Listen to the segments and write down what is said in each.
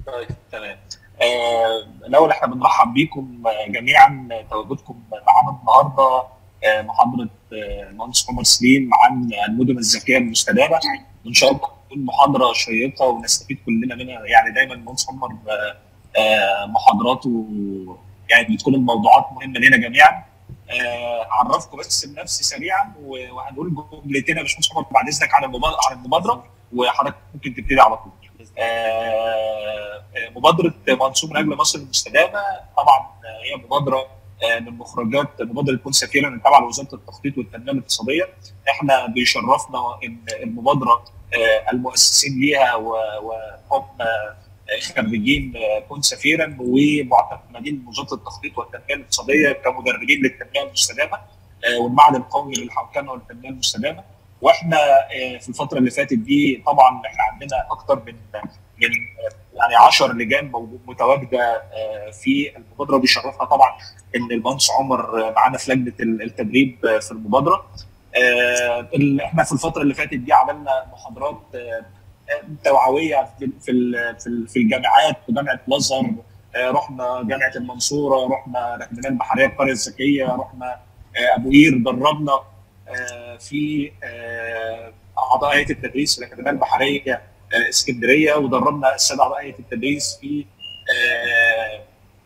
طيب تمام آه، الاول احنا بنرحب بيكم آه، جميعا آه، تواجدكم معانا النهارده آه، محاضره آه، المهندس عمر سليم عن المدن الذكيه المستدامه وان شاء الله تكون محاضره شيقه ونستفيد كلنا منها يعني دايما المهندس عمر آه، آه، محاضراته يعني بتكون الموضوعات مهمه لنا جميعا آه، اعرفكم بس بنفسي سريعا و- وهنقول جملتين يا باشمهندس عمر بعد اذنك عن المبادره عن المبادره وحضرتك ممكن تبتدي على طول. آه، مبادره منصوب من اجل مصر المستدامه طبعا آه، هي مبادره آه، من مخرجات مبادره كون سفيرا التابعه لوزاره التخطيط والتنميه الاقتصاديه احنا بيشرفنا ان المبادره آه، المؤسسين ليها و- وهم آه، خريجين آه، كون سفيرا ومعتمدين من وزاره التخطيط والتنميه الاقتصاديه كمدربين للتنميه المستدامه آه، والمعهد القومي للحوكمه والتنميه المستدامه واحنا آه، في الفتره اللي فاتت دي طبعا احنا عندنا اكتر من من آه، يعني 10 لجان موجود- متواجده آه، في المبادره بيشرفنا طبعا ان المهندس عمر آه، معانا في لجنه ال- التدريب آه، في المبادره آه، ال- احنا في الفتره اللي فاتت دي عملنا محاضرات آه، آه، توعويه في في ال- في ال- في الجامعات في جامعه الازهر آه، رحنا جامعه المنصوره رحنا الاكاديميه البحريه القريه الذكيه رحنا آه، ابو قير دربنا آه، في آه، اعضاء هيئه التدريس في الاكاديميه البحريه آه، اسكندريه ودربنا الساده اعضاء هيئه التدريس في آه،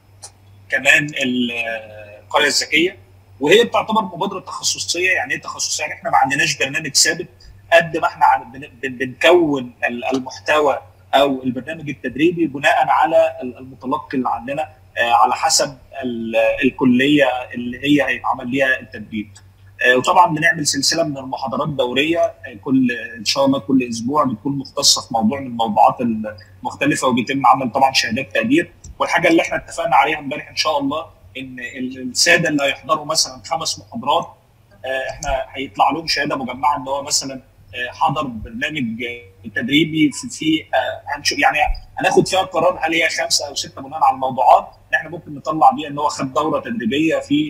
كمان ال- آه، القريه الذكيه وهي بتعتبر مبادره تخصصيه يعني ايه تخصصيه؟ يعني احنا ما عندناش برنامج ثابت قد ما احنا عن- بن- بن- بنكون ال- المحتوى او البرنامج التدريبي بناء على ال- المتلقي اللي عندنا آه، على حسب ال- الكليه اللي هي هيتعمل ليها التدريب. آه، وطبعا بنعمل سلسله من المحاضرات دوريه آه، كل ان شاء الله كل اسبوع بتكون مختصه في موضوع من الموضوعات المختلفه وبيتم عمل طبعا شهادات تقدير والحاجه اللي احنا اتفقنا عليها امبارح ان شاء الله ان ال- الساده اللي هيحضروا مثلا خمس محاضرات آه، احنا هيطلع لهم شهاده مجمعه ان هو مثلا آه، حضر برنامج آه، تدريبي في, في آه، هنشوف يعني هناخد فيها قرار هل هي خمسه او سته بناء على الموضوعات ان احنا ممكن نطلع بيها ان هو خد دوره تدريبيه في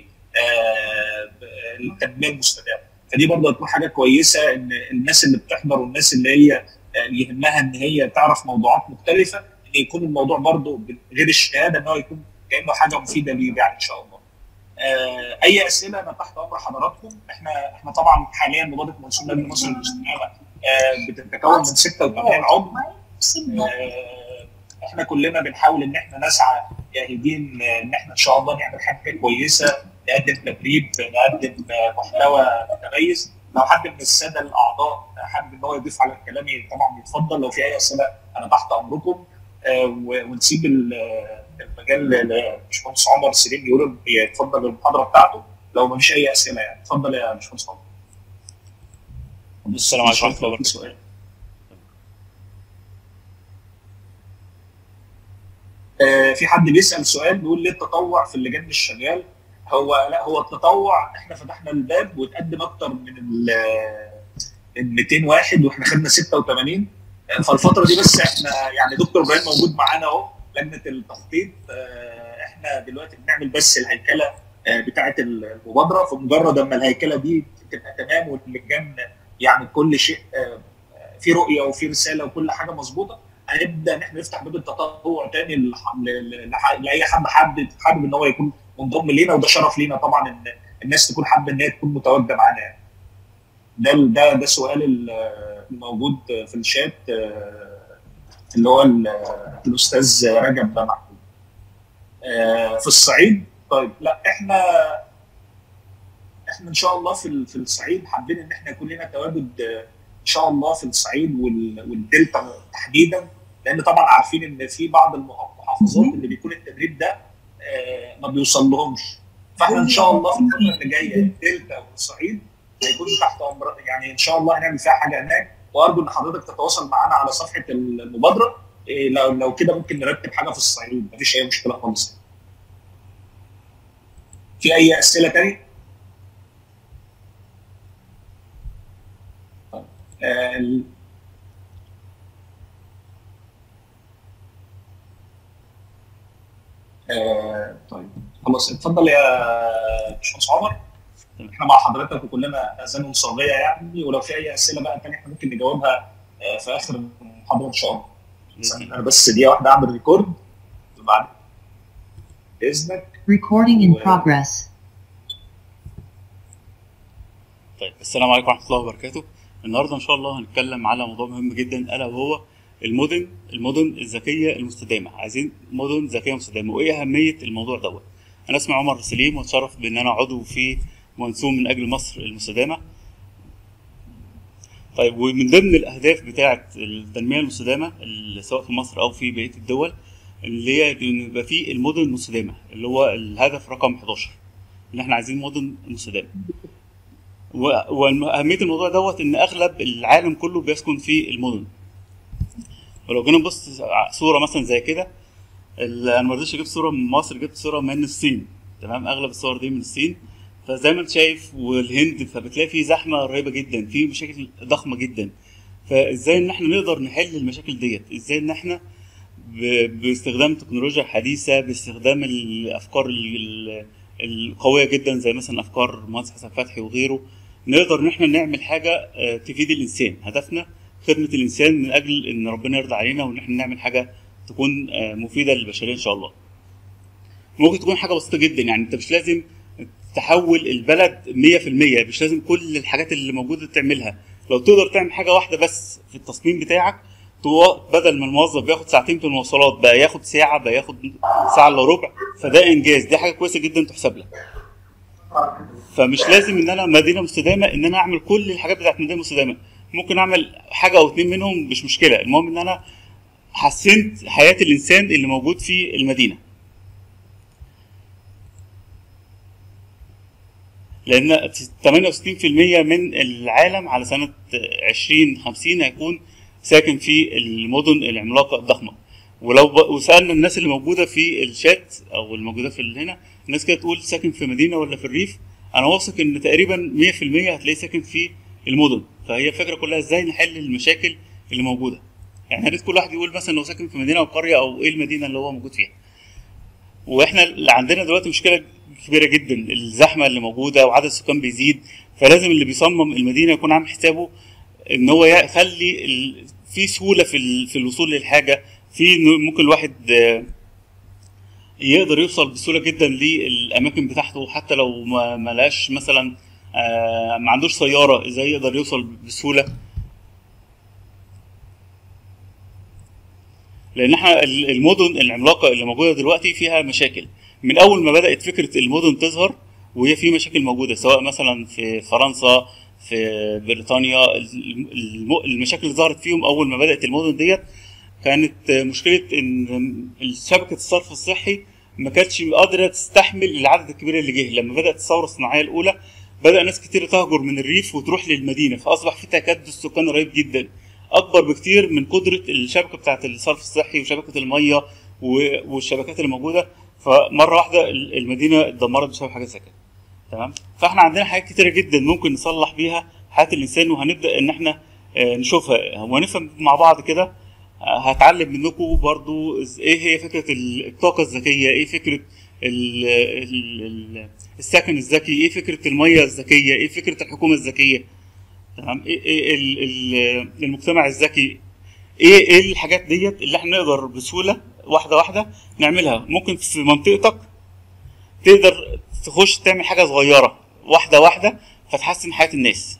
آه، التنميه المستدامه فدي برضه هتكون حاجه كويسه ان الناس اللي بتحضر والناس اللي هي آه، يهمها ان هي تعرف موضوعات مختلفه ان يكون الموضوع برضه غير الشهاده ان هو يكون كانه حاجه مفيده ليه يعني ان شاء الله. آه، اي اسئله انا تحت امر حضراتكم احنا احنا طبعا حاليا مبادره منصور نادي مصر المستدامه آه، بتتكون من 86 عضو آه، احنا كلنا بنحاول ان احنا نسعى جاهدين آه، ان احنا ان شاء الله نعمل حاجه كويسه نقدم تدريب نقدم آه، محتوى متميز لو حد من الساده الاعضاء حابب ان هو يضيف على كلامي طبعا يتفضل لو في اي اسئله انا تحت امركم آه، و- ونسيب ال- آه، المجال لباشمهندس عمر سليم يقول يتفضل المحاضره بتاعته لو ما فيش اي اسئله يعني اتفضل يا باشمهندس عمر السلام عليكم ورحمه الله في وبركاته سؤال آه، في حد بيسال سؤال بيقول ليه التطوع في اللجان مش شغال؟ هو لا هو التطوع احنا فتحنا الباب وتقدم اكتر من ال ال 200 واحد واحنا خدنا 86 آه، فالفتره دي بس احنا يعني دكتور ابراهيم موجود معانا اهو لجنه التخطيط آه، احنا دلوقتي بنعمل بس الهيكله آه، بتاعه المبادره فمجرد اما الهيكله دي تبقى تمام واللجان يعني كل شيء آه، في رؤيه وفي رساله وكل حاجه مظبوطه هنبدا ان احنا نفتح باب التطوع تاني لح- ل- لح- لاي حد حابب حابب ان هو يكون منضم لينا وده شرف لينا طبعا ان الناس تكون حابه ان هي تكون متواجده معانا يعني. ده ال- ده ده السؤال ال- الموجود في الشات آه، اللي هو ال- الاستاذ رجب ده محمود. آه، في الصعيد طيب لا احنا احنا ان شاء الله في ال- في الصعيد حابين ان احنا يكون لنا تواجد آه، ان شاء الله في الصعيد وال- والدلتا تحديدا لان طبعا عارفين ان في بعض المحافظات اللي بيكون التدريب ده آه، ما بيوصل لهمش فاحنا ان شاء الله في الفتره اللي جايه الدلتا والصعيد هيكون تحت امر يعني ان شاء الله هنعمل فيها حاجه هناك وارجو ان حضرتك تتواصل معانا على صفحه المبادره إيه، لو لو كده ممكن نرتب حاجه في الصعيد مفيش اي مشكله خالص في اي اسئله تاني؟ طيب. آه، ال- آه، طيب خلاص اتفضل يا باشمهندس عمر احنا مع حضرتك وكلنا اذان صاغيه يعني ولو في اي اسئله بقى تانية احنا ممكن نجاوبها آه، في اخر المحاضره ان شاء الله انا بس دقيقه واحده اعمل ريكورد وبعد اذنك Recording in Well- progress. طيب السلام عليكم ورحمه الله وبركاته النهارده ان شاء الله هنتكلم على موضوع مهم جدا الا وهو المدن المدن الذكيه المستدامه عايزين مدن ذكيه مستدامه وايه اهميه الموضوع دوت انا اسمي عمر سليم واتشرف بان انا عضو في منظوم من اجل مصر المستدامه طيب ومن ضمن الاهداف بتاعه التنميه المستدامه اللي سواء في مصر او في بقيه الدول اللي هي إن يبقى في المدن المستدامه اللي هو الهدف رقم 11 اللي احنا عايزين مدن مستدامه و- واهميه الموضوع دوت ان اغلب العالم كله بيسكن في المدن ولو جينا نبص ع- صوره مثلا زي كده ال- انا ما رضيتش اجيب صوره من مصر جبت صوره من الصين تمام اغلب الصور دي من الصين فزي ما انت شايف والهند فبتلاقي في زحمه رهيبه جدا في مشاكل ضخمه جدا فازاي ان احنا نقدر نحل المشاكل ديت ازاي ان احنا ب- باستخدام تكنولوجيا حديثه باستخدام الافكار ال- ال- القويه جدا زي مثلا افكار مهندس حسن فتحي وغيره نقدر ان احنا نعمل حاجه آه، تفيد الانسان هدفنا خدمه الانسان من اجل ان ربنا يرضى علينا وان احنا نعمل حاجه تكون آه، مفيده للبشريه ان شاء الله ممكن تكون حاجه بسيطه جدا يعني انت مش لازم تحول البلد 100% مش لازم كل الحاجات اللي موجوده تعملها لو تقدر تعمل حاجه واحده بس في التصميم بتاعك تو- بدل ما الموظف بياخد ساعتين في المواصلات بقى ياخد ساعه بقى ياخد ساعه الا ربع فده انجاز دي حاجه كويسه جدا تحسب لك فمش لازم ان انا مدينه مستدامه ان انا اعمل كل الحاجات بتاعت مدينه مستدامه ممكن اعمل حاجه او اتنين منهم مش مشكله المهم ان انا حسنت حياه الانسان اللي موجود في المدينه لان 68% من العالم على سنه 2050 هيكون ساكن في المدن العملاقه الضخمه ولو ب... وسالنا الناس اللي موجوده في الشات او الموجوده في ال- هنا الناس كده تقول ساكن في مدينه ولا في الريف انا واثق ان تقريبا 100% هتلاقيه ساكن في المدن فهي الفكره كلها ازاي نحل المشاكل اللي موجوده يعني يا ريت كل واحد يقول مثلا لو ساكن في مدينه او قريه او ايه المدينه اللي هو موجود فيها واحنا اللي عندنا دلوقتي مشكله كبيره جدا الزحمه اللي موجوده وعدد السكان بيزيد فلازم اللي بيصمم المدينه يكون عامل حسابه ان هو يخلي ال... في سهوله في ال... في الوصول للحاجه في إنه ممكن الواحد آه، يقدر يوصل بسهوله جدا للاماكن بتاعته حتى لو ما ما لقاش مثلا آه، ما عندوش سياره ازاي يقدر يوصل بسهوله لان احنا ال- المدن العملاقه اللي موجوده دلوقتي فيها مشاكل من اول ما بدات فكره المدن تظهر وهي في مشاكل موجوده سواء مثلا في فرنسا في بريطانيا الم- الم- المشاكل اللي ظهرت فيهم اول ما بدات المدن ديت كانت مشكله ان شبكه الصرف الصحي ما كانتش قادره تستحمل العدد الكبير اللي جه لما بدات الثوره الصناعيه الاولى بدا ناس كتير تهجر من الريف وتروح للمدينه فاصبح في تكدس سكان رهيب جدا اكبر بكتير من قدره الشبكه بتاعه الصرف الصحي وشبكه الميه و- والشبكات اللي موجوده فمره واحده ال- المدينه اتدمرت بسبب حاجه زي كده تمام فاحنا عندنا حاجات كتيره جدا ممكن نصلح بيها حياه الانسان وهنبدا ان احنا آه، نشوفها ونفهم مع بعض كده آه، هتعلم منكم برضو إز- ايه هي فكره ال- الطاقه الذكيه ايه فكره ال ال ال السكن الذكي ايه فكره الميه الذكيه ايه فكره الحكومه الذكيه تمام ايه, إيه ال- ال- المجتمع الذكي ايه ايه الحاجات ديت اللي احنا نقدر بسهوله واحده واحده نعملها ممكن في منطقتك تقدر تخش تعمل حاجه صغيره واحده واحده فتحسن حياه الناس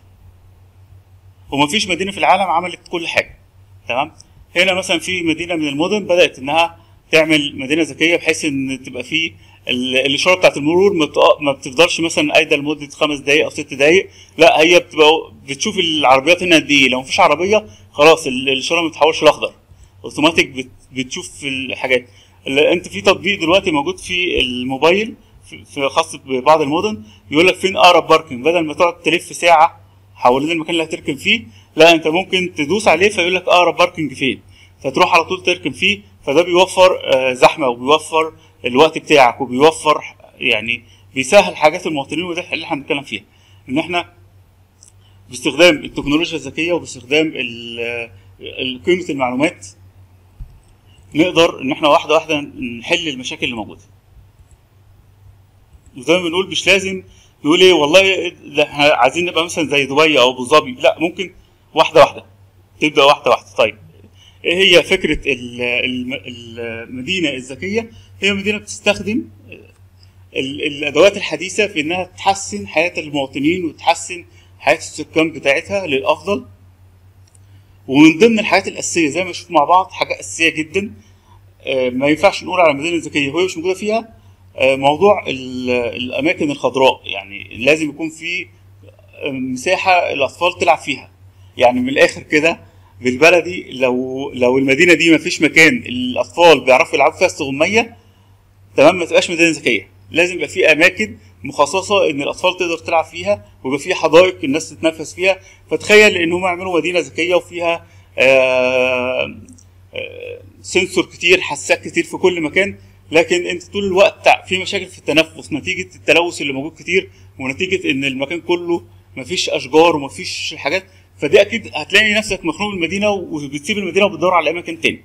ومفيش مدينه في العالم عملت كل حاجه تمام هنا مثلا في مدينه من المدن بدات انها تعمل مدينه ذكيه بحيث ان تبقى في ال- الاشاره بتاعت المرور ما بتق- ما بتفضلش مثلا قايده لمده خمس دقائق او ست دقائق لا هي بتبقى بتشوف العربيات هنا قد ايه لو مفيش عربيه خلاص ال- الاشاره ما بتتحولش لاخضر اوتوماتيك بت- بتشوف الحاجات اللي انت في تطبيق دلوقتي موجود في الموبايل في في خاص ببعض المدن يقول لك فين اقرب باركنج بدل ما تقعد تلف ساعه حوالين المكان اللي هتركن فيه لا انت ممكن تدوس عليه فيقول لك اقرب باركنج فين فتروح على طول تركن فيه فده بيوفر آه، زحمه وبيوفر الوقت بتاعك وبيوفر يعني بيسهل حاجات المواطنين وده اللي احنا بنتكلم فيها ان احنا باستخدام التكنولوجيا الذكيه وباستخدام ال- ال- قيمه المعلومات نقدر ان احنا واحده واحده نحل المشاكل اللي موجوده وزي ما بنقول مش لازم نقول ايه والله ده احنا عايزين نبقى مثلا زي دبي او ابو ظبي لا ممكن واحده واحده تبدا واحده واحده طيب ايه هي فكره ال- الم- المدينه الذكيه هي مدينه بتستخدم ال- الادوات الحديثه في انها تحسن حياه المواطنين وتحسن حياه السكان بتاعتها للافضل ومن ضمن الحاجات الاساسيه زي ما نشوف مع بعض حاجه اساسيه جدا آه، ما ينفعش نقول على مدينه ذكيه وهي مش موجوده فيها آه، موضوع ال- الاماكن الخضراء يعني لازم يكون في آه، مساحه الاطفال تلعب فيها يعني من الاخر كده بالبلدي لو لو المدينه دي ما فيش مكان الاطفال بيعرفوا يلعبوا فيها استغمايه تمام ما تبقاش مدينه ذكيه لازم يبقى في اماكن مخصصه ان الاطفال تقدر تلعب فيها ويبقى في حدائق الناس تتنفس فيها فتخيل ان هم يعملوا مدينه ذكيه وفيها آه آه سنسور كتير حساس كتير في كل مكان لكن انت طول الوقت في مشاكل في التنفس نتيجه التلوث اللي موجود كتير ونتيجه ان المكان كله مفيش اشجار ومفيش حاجات فدي اكيد هتلاقي نفسك مخنوق من المدينه وبتسيب المدينه وبتدور على اماكن تاني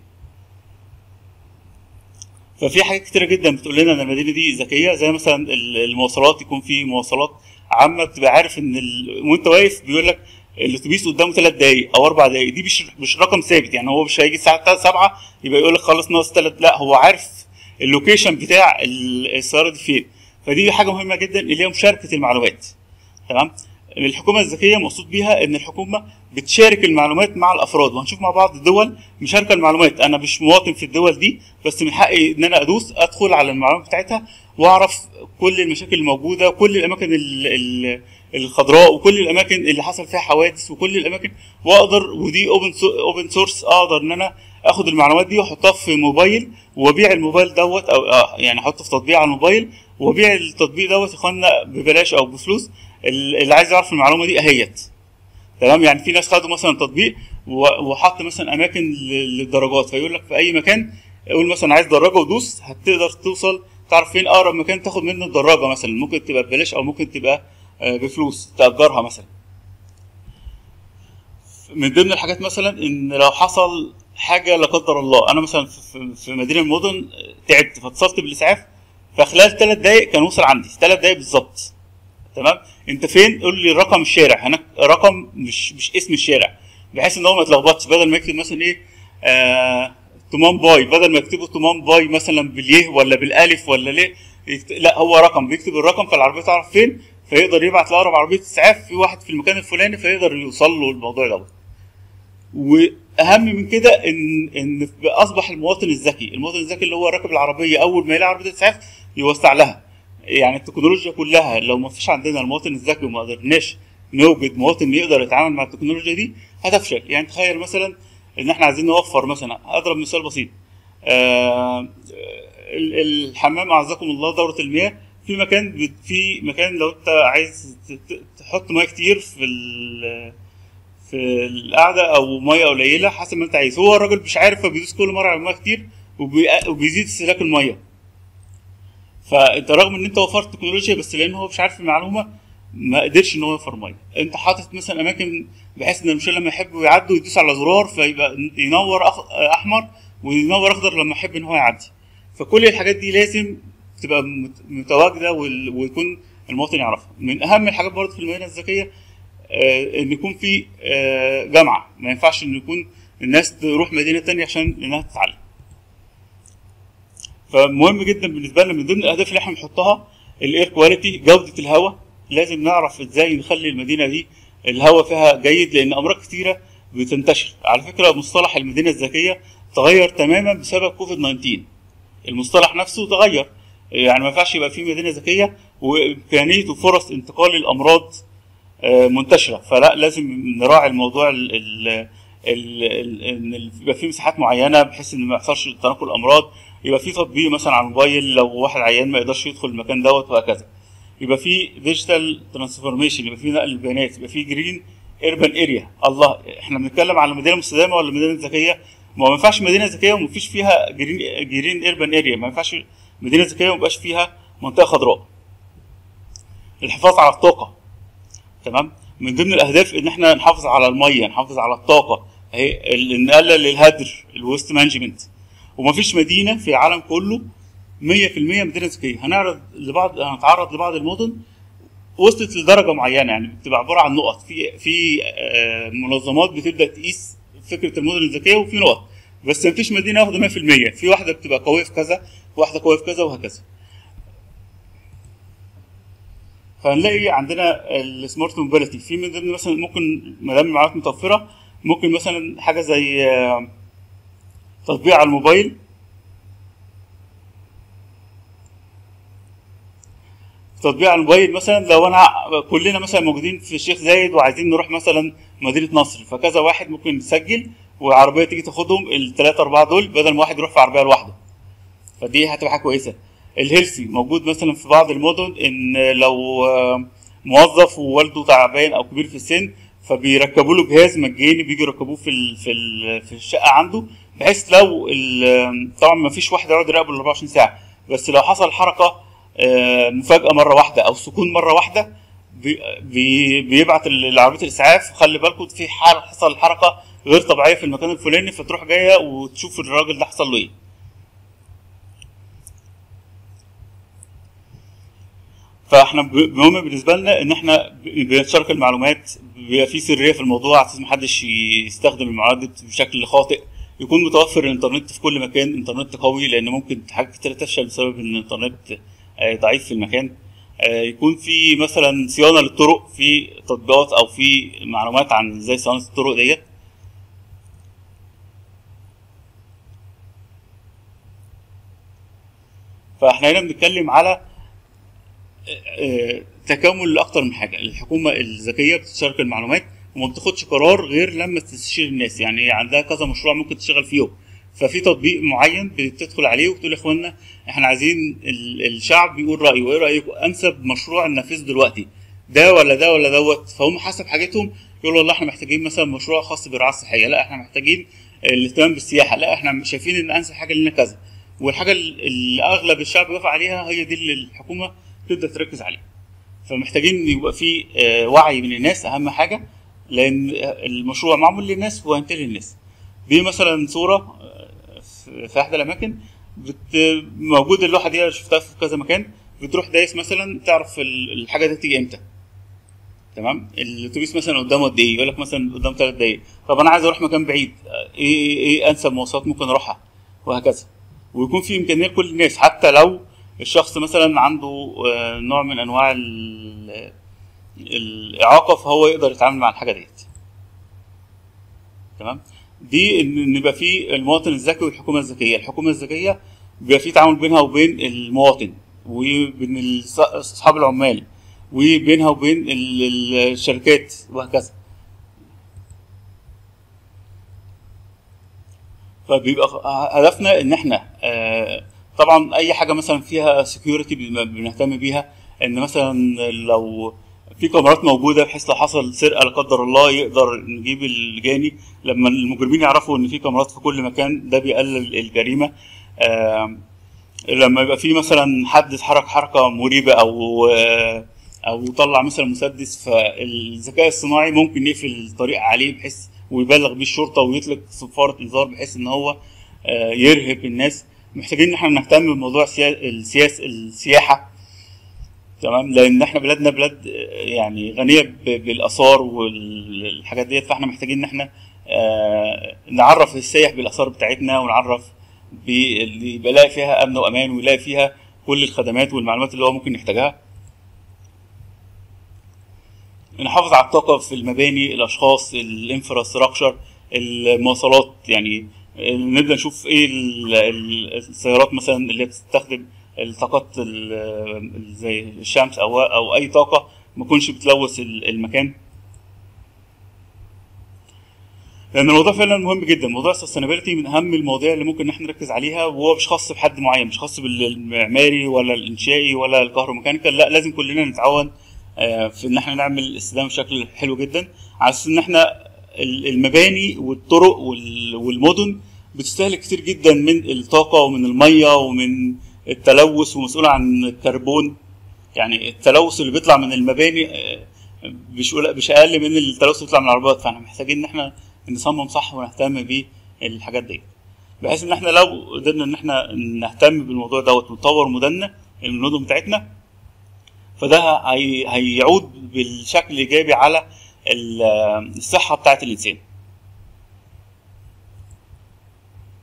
ففي حاجات كتيره جدا بتقول لنا ان المدينه دي ذكيه زي مثلا ال- المواصلات يكون في مواصلات عامه بتبقى عارف ان ال... وانت واقف بيقول لك الاتوبيس قدامه ثلاث دقائق او اربع دقائق دي مش مش رقم ثابت يعني هو مش هيجي الساعه 7 يبقى يقول لك خلص ناقص ثلاث لا هو عارف اللوكيشن بتاع ال- السياره دي فين فدي حاجه مهمه جدا اللي هي مشاركه المعلومات تمام الحكومه الذكيه مقصود بيها ان الحكومه بتشارك المعلومات مع الافراد وهنشوف مع بعض الدول مشاركه المعلومات انا مش مواطن في الدول دي بس من حقي ان انا ادوس ادخل على المعلومات بتاعتها واعرف كل المشاكل الموجوده كل الاماكن ال- ال- الخضراء وكل الاماكن اللي حصل فيها حوادث وكل الاماكن واقدر ودي اوبن اوبن سورس اقدر ان انا اخد المعلومات دي واحطها في موبايل وابيع الموبايل دوت او آه يعني احطه في تطبيق على الموبايل وابيع التطبيق دوت يا اخوانا ببلاش او بفلوس ال- اللي عايز يعرف المعلومه دي اهيت تمام يعني في ناس خدوا مثلا تطبيق و- وحط مثلا اماكن ل- للدرجات فيقول لك في اي مكان قول مثلا عايز دراجه ودوس هتقدر توصل تعرف فين اقرب مكان تاخد منه الدراجه مثلا ممكن تبقى ببلاش او ممكن تبقى آه، بفلوس تاجرها مثلا من ضمن الحاجات مثلا ان لو حصل حاجه لا قدر الله انا مثلا في- في مدينه من المدن تعبت فاتصلت بالاسعاف فخلال ثلاث دقائق كان وصل عندي ثلاث دقائق بالظبط تمام انت فين قول لي رقم الشارع هناك رقم مش مش اسم الشارع بحيث ان هو ما يتلخبطش بدل ما يكتب مثلا ايه آه تومان باي بدل ما يكتبوا تومان باي مثلا باليه ولا بالالف ولا ليه يكت... لا هو رقم بيكتب الرقم فالعربيه تعرف فين فيقدر يبعت لاقرب عربيه اسعاف في واحد في المكان الفلاني فيقدر يوصل له الموضوع دوت واهم من كده ان ان اصبح المواطن الذكي المواطن الذكي اللي هو راكب العربيه اول ما يلاقي عربيه اسعاف يوسع لها يعني التكنولوجيا كلها لو ما فيش عندنا المواطن الذكي وما قدرناش نوجد مواطن يقدر يتعامل مع التكنولوجيا دي هتفشل يعني تخيل مثلا ان احنا عايزين نوفر مثلا اضرب مثال بسيط آه ال- الحمام اعزكم الله دوره المياه في مكان بت- في مكان لو انت عايز ت- ت- تحط ميه كتير في ال- في القعده او ميه قليله حسب ما انت عايز هو الراجل مش عارف فبيدوس كل مره على الميه كتير وبي- وبيزيد استهلاك الميه فانت رغم ان انت وفرت تكنولوجيا بس لان هو مش عارف المعلومه ما قدرش ان هو يوفر ميه انت حاطط مثلا اماكن بحيث ان المشاة لما يحبوا يعدوا يدوس على زرار فيبقى ينور أخ... احمر وينور اخضر لما يحب ان هو يعدي فكل الحاجات دي لازم تبقى مت- متواجده وال... ويكون المواطن يعرفها من اهم الحاجات برضه في المدينه الذكيه آه، ان يكون في آه، جامعه ما ينفعش ان يكون الناس تروح مدينه تانية عشان انها تتعلم فمهم جدا بالنسبه لنا من ضمن الاهداف اللي احنا بنحطها الاير كواليتي جوده الهواء لازم نعرف ازاي نخلي المدينه دي الهواء فيها جيد لان امراض كتيره بتنتشر على فكره مصطلح المدينه الذكيه تغير تماما بسبب كوفيد 19 المصطلح نفسه تغير يعني ما ينفعش يبقى في مدينه ذكيه وامكانيه وفرص انتقال الامراض آه، منتشره فلا لازم نراعي الموضوع ال ال ال ال ان يبقى في مساحات معينه بحيث ان ما يحصلش تناقل امراض يبقى في تطبيق مثلا على الموبايل لو واحد عيان ما يقدرش يدخل المكان دوت وهكذا يبقى في ديجيتال ترانسفورميشن يبقى في نقل البيانات يبقى في جرين اربان اريا الله احنا بنتكلم على مدينه مستدامه ولا مدينه ذكيه ما هو ما ينفعش مدينه ذكيه وما فيش فيها جرين جرين اربان اريا ما ينفعش مدينه ذكيه وما يبقاش فيها منطقه خضراء الحفاظ على الطاقه تمام من ضمن الاهداف ان احنا نحافظ على الميه نحافظ على الطاقه اهي ال- نقلل الهدر الويست مانجمنت ومفيش مدينه في العالم كله 100% مدينه ذكيه هنعرض لبعض هنتعرض لبعض المدن وصلت لدرجه معينه يعني بتبقى عباره عن نقط في في آه، منظمات بتبدا تقيس فكره المدن الذكيه وفي نقط بس مفيش مدينه واخده 100% في واحده بتبقى قويه في كذا واحده قويه في كذا وهكذا فهنلاقي عندنا السمارت موبيليتي في من ضمن مثلا ممكن ما دام المعلومات متوفره ممكن مثلا حاجه زي آه، تطبيق على الموبايل تطبيق على الموبايل مثلا لو انا كلنا مثلا موجودين في الشيخ زايد وعايزين نروح مثلا مدينه نصر فكذا واحد ممكن يسجل وعربيه تيجي تاخدهم الثلاثه اربعه دول بدل ما واحد يروح في عربيه لوحده فدي هتبقى حاجه كويسه الهيلثي موجود مثلا في بعض المدن ان لو آه، موظف ووالده تعبان او كبير في السن فبيركبوا له جهاز مجاني بيجي يركبوه في ال في ال في الشقه عنده بحيث لو ال- طبعا ما فيش واحد يقعد يراقبه ال 24 ساعه بس لو حصل حركه آه، مفاجاه مره واحده او سكون مره واحده بي بي بيبعت ال- لعربيه الاسعاف خلي بالكم في حال حصل حركه غير طبيعيه في المكان الفلاني فتروح جايه وتشوف الراجل ده حصل له ايه فاحنا ب- مهم بالنسبه لنا ان احنا ب- بنتشارك المعلومات بيبقى في سريه في الموضوع على اساس محدش يستخدم المعلومات دي بشكل خاطئ يكون متوفر الانترنت في كل مكان انترنت قوي لان ممكن حاجات كتير تفشل بسبب ان الانترنت آه، ضعيف في المكان آه، يكون في مثلا صيانه للطرق في تطبيقات او في معلومات عن ازاي صيانه الطرق ديت فاحنا هنا بنتكلم على آه، تكامل لاكتر من حاجه الحكومه الذكيه بتشارك المعلومات وما بتاخدش قرار غير لما تستشير الناس يعني عندها كذا مشروع ممكن تشتغل فيهم ففي تطبيق معين بتدخل عليه وتقول يا اخوانا احنا عايزين ال- الشعب يقول رايه وايه رايكم انسب مشروع ننفذه دلوقتي ده ولا ده ولا دوت فهم حسب حاجتهم يقولوا والله احنا محتاجين مثلا مشروع خاص بالرعايه الصحيه لا احنا محتاجين الاهتمام بالسياحه لا احنا شايفين ان انسب حاجه لنا كذا والحاجه اللي اغلب الشعب يوافق عليها هي دي اللي الحكومه تبدا تركز عليها فمحتاجين يبقى في آه، وعي من الناس اهم حاجه لان المشروع معمول للناس وهينتهي للناس دي مثلا صوره آه، في- في احدى الاماكن بت... موجود اللوحه دي أنا شفتها في كذا مكان بتروح دايس مثلا تعرف ال- الحاجه دي تيجي امتى تمام الاتوبيس مثلا قدامه قد ايه يقول لك مثلا قدام ثلاث دقايق طب انا عايز اروح مكان بعيد آه، ايه ايه انسب مواصلات ممكن اروحها وهكذا ويكون في امكانيه لكل الناس حتى لو الشخص مثلا عنده آه، نوع من انواع ال- الاعاقه فهو يقدر يتعامل مع الحاجه ديت تمام دي ان إن يبقى في المواطن الذكي والحكومه الذكيه الحكومه الذكيه بيبقى في تعامل بينها وبين المواطن وبين الص- اصحاب العمال وبينها وبين ال- ال- الشركات وهكذا فبيبقى هدفنا ان احنا آه، طبعا اي حاجه مثلا فيها سكيورتي بنهتم بيها ان مثلا لو في كاميرات موجوده بحيث لو حصل سرقه لا قدر الله يقدر نجيب الجاني لما المجرمين يعرفوا ان في كاميرات في كل مكان ده بيقلل الجريمه آم، لما يبقى في مثلا حد اتحرك حركه مريبه او آه، او طلع مثلا مسدس فالذكاء الصناعي ممكن يقفل الطريق عليه بحيث ويبلغ بيه الشرطه ويطلق صفاره انذار بحيث ان هو آه، يرهب الناس محتاجين ان احنا نهتم بموضوع السيا- السياس السياحه تمام لان احنا بلادنا بلاد آه، يعني غنيه ب- بالاثار والحاجات ديت فاحنا محتاجين ان احنا آه، نعرف السياح بالاثار بتاعتنا ونعرف باللي يبقى يلاقي فيها امن وامان ويلاقي فيها كل الخدمات والمعلومات اللي هو ممكن يحتاجها نحافظ على الطاقة في المباني الأشخاص الانفراستراكشر المواصلات يعني نبدأ نشوف إيه ال- ال- السيارات مثلا اللي بتستخدم الطاقات ال- زي الشمس أو أو أي طاقة ما تكونش بتلوث ال- المكان لان الموضوع فعلا مهم جدا موضوع السستينابيلتي من اهم المواضيع اللي ممكن احنا نركز عليها وهو مش خاص بحد معين مش خاص بالمعماري ولا الانشائي ولا الكهروميكانيكال لا لازم كلنا نتعاون آه، في ان احنا نعمل استخدام بشكل حلو جدا على اساس ان احنا ال- المباني والطرق وال- والمدن بتستهلك كتير جدا من الطاقه ومن الميه ومن التلوث ومسؤول عن الكربون يعني التلوث اللي بيطلع من المباني آه، مش قل- مش اقل من التلوث اللي بيطلع من العربيات فاحنا محتاجين ان احنا نصمم صح ونهتم بالحاجات دي بحيث ان احنا لو قدرنا ان احنا نهتم بالموضوع دوت ونطور مدننا المدن بتاعتنا فده هي- هيعود بالشكل الايجابي على ال- الصحه بتاعت الانسان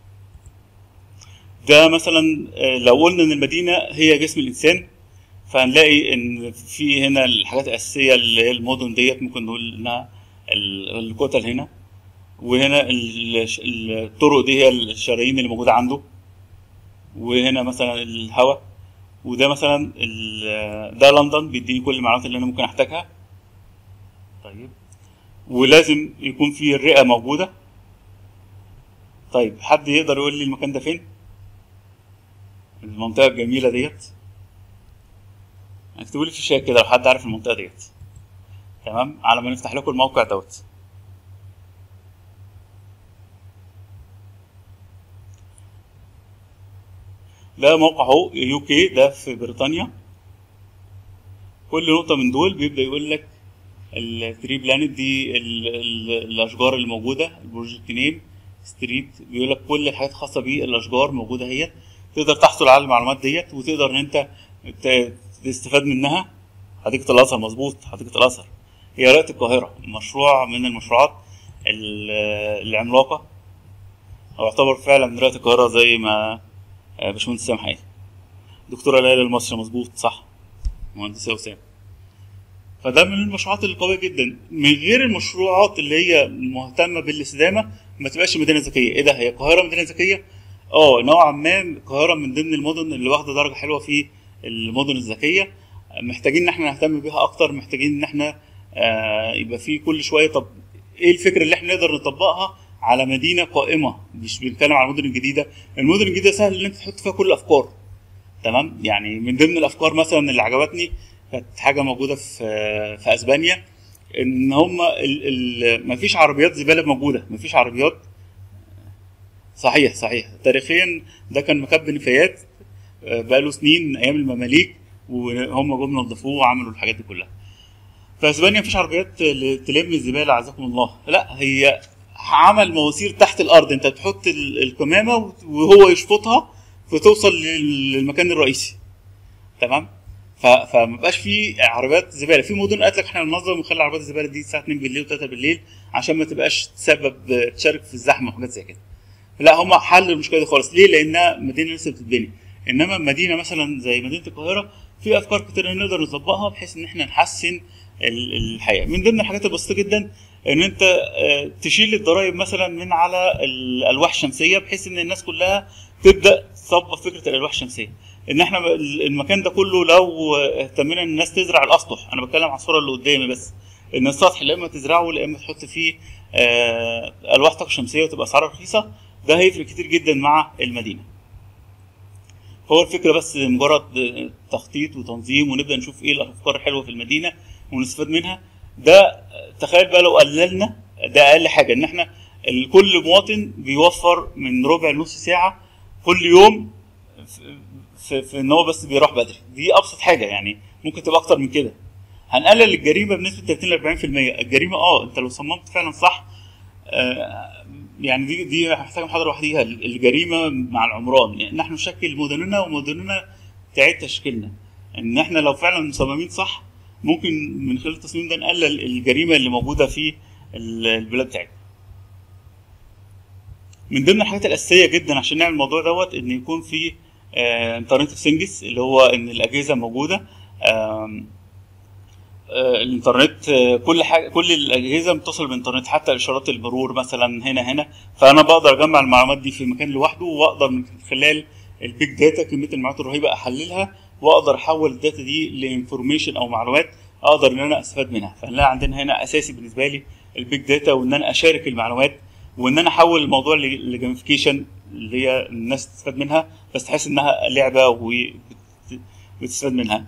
ده مثلا آه، لو قلنا ان المدينه هي جسم الانسان فهنلاقي ان في هنا الحاجات الاساسيه اللي هي المدن ديت ممكن نقول انها ال- الكتل هنا وهنا ال- الطرق دي هي الشرايين اللي موجوده عنده وهنا مثلا الهواء وده مثلا ال- ده لندن بيديني كل المعلومات اللي انا ممكن احتاجها طيب ولازم يكون في الرئه موجوده طيب حد يقدر يقول لي المكان ده فين المنطقه الجميله ديت اكتبوا لي في الشات كده لو حد عارف المنطقه ديت تمام على ما نفتح لكم الموقع دوت ده موقع اهو يو كي ده في بريطانيا كل نقطه من دول بيبدا يقول لك التري بلانت دي ال ال الاشجار اللي موجوده البروجكت نيم ستريت بيقول لك كل الحاجات الخاصه بالاشجار موجوده هي تقدر تحصل على المعلومات ديت وتقدر ان انت ت- تستفاد منها حديقه الازهر مظبوط حديقه الازهر هي رئه القاهره مشروع من المشروعات ال- العملاقه او يعتبر فعلا رئه القاهره زي ما آه، باشمهندس سامح قال دكتوره ليلى المصري مظبوط صح مهندسه وسام فده من المشروعات القويه جدا من غير المشروعات اللي هي مهتمه بالاستدامه ما تبقاش مدينه ذكيه ايه ده هي القاهره مدينه ذكيه اه نوعا ما القاهره من ضمن المدن اللي واخده درجه حلوه في المدن الذكيه محتاجين ان احنا نهتم بيها اكتر محتاجين ان احنا آه يبقى في كل شويه طب ايه الفكره اللي احنا نقدر نطبقها على مدينه قائمه مش بنتكلم على المدن الجديده المدن الجديده سهل ان انت تحط فيها كل الافكار تمام يعني من ضمن الافكار مثلا اللي عجبتني كانت حاجه موجوده في في اسبانيا ان هم ال ال مفيش عربيات زباله موجوده مفيش عربيات صحيح صحيح تاريخيا ده كان مكب نفايات آه، بقاله سنين ايام المماليك وهم جم نظفوه وعملوا الحاجات دي كلها في اسبانيا مفيش عربيات ل- تلم الزباله عزكم الله لا هي عمل مواسير تحت الارض انت بتحط ال- الكمامه وهو يشفطها فتوصل لل- للمكان الرئيسي تمام ف... فما بقاش في عربيات زباله في مدن قالت لك احنا ننظم ونخلي عربيات الزباله دي الساعه 2 بالليل و3 بالليل عشان ما تبقاش تسبب تشارك في الزحمه وحاجات زي كده لا هم حلوا المشكله دي خالص ليه لانها مدينه لسه بتتبني انما مدينه مثلا زي مدينه القاهره في افكار كتير نقدر نطبقها بحيث ان احنا نحسن ال- الحياه من ضمن الحاجات البسيطه جدا ان انت آه، تشيل الضرائب مثلا من على الالواح الشمسيه بحيث ان الناس كلها تبدا تطبق فكره الالواح الشمسيه ان احنا ال- المكان ده كله لو اهتمينا ان الناس تزرع الاسطح انا بتكلم على الصوره اللي قدامي بس ان السطح لا اما تزرعه لا اما تحط فيه آه، الواح طاقه شمسيه وتبقى اسعارها رخيصه ده هيفرق كتير جدا مع المدينه هو الفكره بس مجرد آه، تخطيط وتنظيم ونبدا نشوف ايه الافكار الحلوه في المدينه ونستفاد منها ده آه، تخيل بقى لو قللنا ده اقل حاجه ان احنا ال- كل مواطن بيوفر من ربع لنص ساعه كل يوم في- في, في ان هو بس بيروح بدري دي ابسط حاجه يعني ممكن تبقى اكتر من كده هنقلل الجريمه بنسبه 30 ل 40% الجريمه اه انت لو صممت فعلا صح آه، يعني دي دي محتاجه محاضره لوحديها الجريمه مع العمران يعني ان احنا نشكل مدننا ومدننا تعيد تشكيلنا ان احنا لو فعلا مصممين صح ممكن من خلال التصميم ده نقلل الجريمه اللي موجوده في ال- البلاد بتاعتنا من ضمن الحاجات الاساسيه جدا عشان نعمل الموضوع دوت ان يكون في انترنت اوف ثينجز اللي هو ان الاجهزه موجوده آم، آه، الانترنت آه، كل حاجه كل الاجهزه متصله بالانترنت حتى اشارات المرور مثلا هنا هنا فانا بقدر اجمع المعلومات دي في مكان لوحده واقدر من خلال البيج داتا كميه المعلومات الرهيبه احللها واقدر احول الداتا دي لانفورميشن او معلومات اقدر ان انا استفاد منها فنلاقي عندنا هنا اساسي بالنسبه لي البيج داتا وان انا اشارك المعلومات وان انا احول الموضوع لجيمفيكيشن اللي هي الناس تستفاد منها بس تحس انها لعبه وبتستفاد منها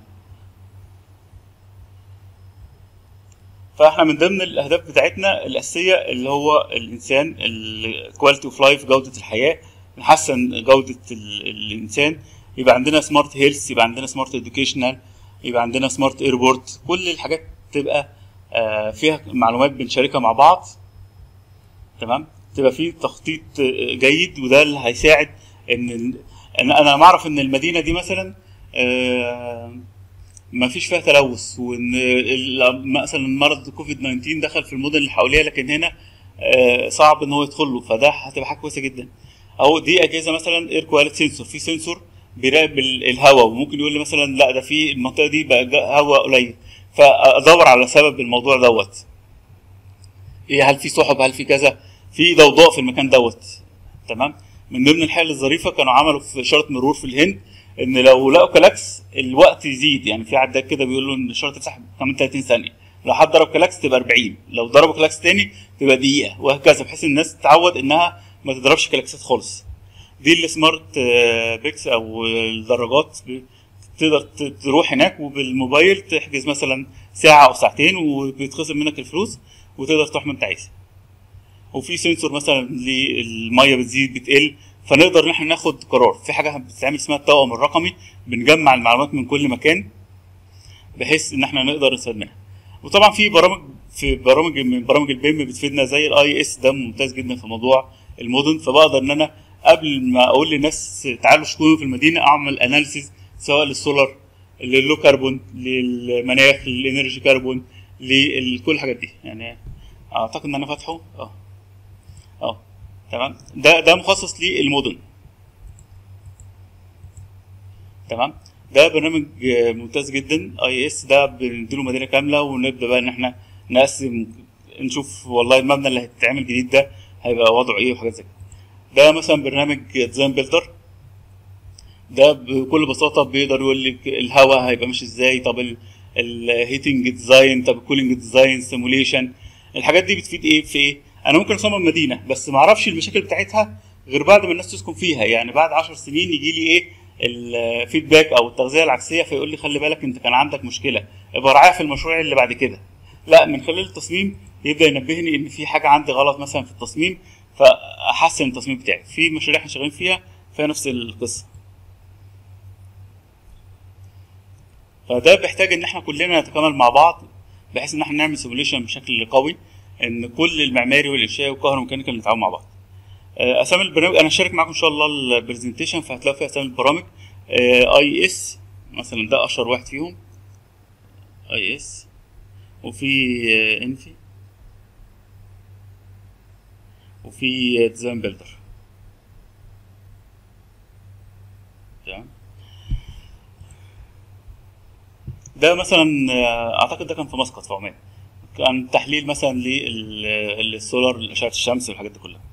فاحنا من ضمن الاهداف بتاعتنا الاساسيه اللي هو الانسان الكواليتي اوف لايف جوده الحياه نحسن جوده ال- الانسان يبقى عندنا سمارت هيلث يبقى عندنا سمارت اديوكيشنال يبقى عندنا سمارت ايربورت كل الحاجات تبقى آه، فيها معلومات بنشاركها مع بعض تمام تبقى في تخطيط آه، جيد وده اللي هيساعد ان ال- ان انا لما اعرف ان المدينه دي مثلا آه، ما فيش فيها تلوث وان ال- مثلا مرض كوفيد 19 دخل في المدن اللي حواليها لكن هنا آه، صعب ان هو يدخل له فده هتبقى حاجه كويسه جدا او دي اجهزه مثلا اير كواليتي سنسور في سنسور بيراقب ال- الهواء وممكن يقول لي مثلا لا ده في المنطقه دي بقى جا- هواء قليل فادور على سبب الموضوع دوت ايه هل في سحب هل في كذا في ضوضاء في المكان دوت تمام من ضمن الحاجات الظريفه كانوا عملوا في اشاره مرور في الهند ان لو لقوا كلاكس الوقت يزيد يعني في عداد كده بيقول له ان الاشاره تسحب كمان 30 ثانيه لو حد ضرب كلاكس تبقى 40 لو ضربوا كلاكس تاني تبقى دقيقه وهكذا بحيث الناس تتعود انها ما تضربش كلاكسات خالص دي السمارت آه، بيكس او الدراجات ب- تقدر ت- تروح هناك وبالموبايل تحجز مثلا ساعه او ساعتين وبيتخصم منك الفلوس وتقدر تروح ما انت عايز وفي سنسور مثلا للميه بتزيد بتقل فنقدر ان احنا ناخد قرار في حاجه بتتعمل اسمها التوأم الرقمي بنجمع المعلومات من كل مكان بحيث ان احنا نقدر نستفاد منها وطبعا في برامج في برامج من برامج البيم بتفيدنا زي الاي اس ده ممتاز جدا في موضوع المدن فبقدر ان انا قبل ما اقول للناس تعالوا سكنوا في المدينه اعمل اناليسيز سواء للسولار للو كربون للمناخ للانرجي كربون لكل الحاجات دي يعني اعتقد ان انا فاتحه اه اه تمام ده ده مخصص للمدن تمام ده برنامج آه، ممتاز جدا اي اس ده بنديله مدينه كامله ونبدا بقى ان احنا نقسم نشوف والله المبنى اللي هيتعمل جديد ده هيبقى وضعه ايه وحاجات زي كده ده مثلا برنامج ديزاين بيلدر ده بكل بساطه بيقدر يقول لك الهواء هيبقى ماشي ازاي طب الهيتنج ديزاين طب الكولينج ديزاين سيموليشن الحاجات دي بتفيد ايه في ايه انا ممكن اصمم مدينه بس ما اعرفش المشاكل بتاعتها غير بعد ما الناس تسكن فيها يعني بعد 10 سنين يجي لي ايه الفيدباك او التغذيه العكسيه فيقول لي خلي بالك انت كان عندك مشكله ابقى راعيها في المشروع اللي بعد كده لا من خلال التصميم يبدا ينبهني ان في حاجه عندي غلط مثلا في التصميم فاحسن التصميم بتاعي في مشاريع احنا شغالين فيها فيها نفس القصه فده بيحتاج ان احنا كلنا نتكامل مع بعض بحيث ان احنا نعمل سيموليشن بشكل قوي ان كل المعماري والانشائي والكهروميكانيكال نتعاون مع بعض آه، اسامي البرنامج انا هشارك معاكم ان شاء الله البرزنتيشن فهتلاقوا فيها اسامي البرامج اي اس مثلا ده اشهر واحد فيهم اي اس وفي آه، انفي وفي ديزاين بيلدر تمام ده مثلا آه، اعتقد ده كان في مسقط في عمان كان تحليل مثلا للسولار اشعه الشمس والحاجات دي كلها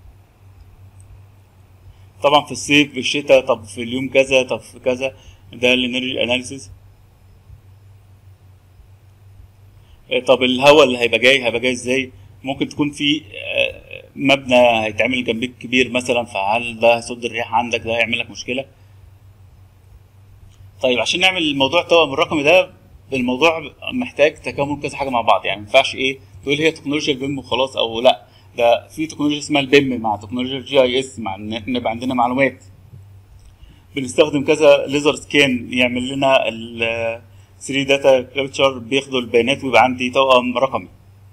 طبعا في الصيف في الشتاء طب في اليوم كذا طب في كذا ده الانرجي اناليسيز طب الهواء اللي هيبقى جاي هيبقى جاي ازاي ممكن تكون في آه، مبنى هيتعمل جنبك كبير مثلا فهل ده هيصد الرياح عندك ده هيعمل لك مشكله طيب عشان نعمل الموضوع التوأم الرقمي ده الموضوع محتاج تكامل كذا حاجه مع بعض يعني ما ينفعش ايه تقول هي تكنولوجيا البيم وخلاص او لا ده في تكنولوجيا اسمها البيم مع تكنولوجيا الجي اي اس مع ان احنا يبقى عندنا معلومات بنستخدم كذا ليزر سكان يعمل لنا ال 3 داتا كابتشر بياخدوا البيانات ويبقى عندي توأم رقمي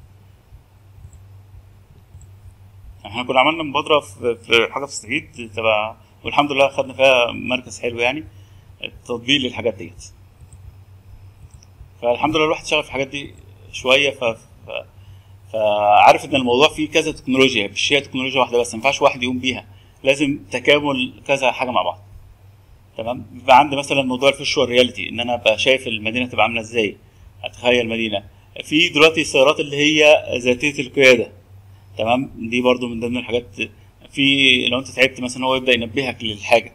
احنا كنا عملنا مبادره في في حاجه في الصعيد تبع والحمد لله خدنا فيها مركز حلو يعني التطبيق للحاجات ديت فالحمد لله الواحد شغال في الحاجات دي شويه ف... ف... فعارف ان الموضوع فيه كذا تكنولوجيا مش هي تكنولوجيا واحده بس ما ينفعش واحد يقوم بيها لازم تكامل كذا حاجه مع بعض تمام بيبقى عندي مثلا موضوع الفيرشوال رياليتي ان انا ابقى شايف المدينه تبقى عامله ازاي اتخيل مدينه في دلوقتي السيارات اللي هي ذاتيه القياده تمام دي برضو من ضمن الحاجات في لو انت تعبت مثلا هو يبدا ينبهك للحاجه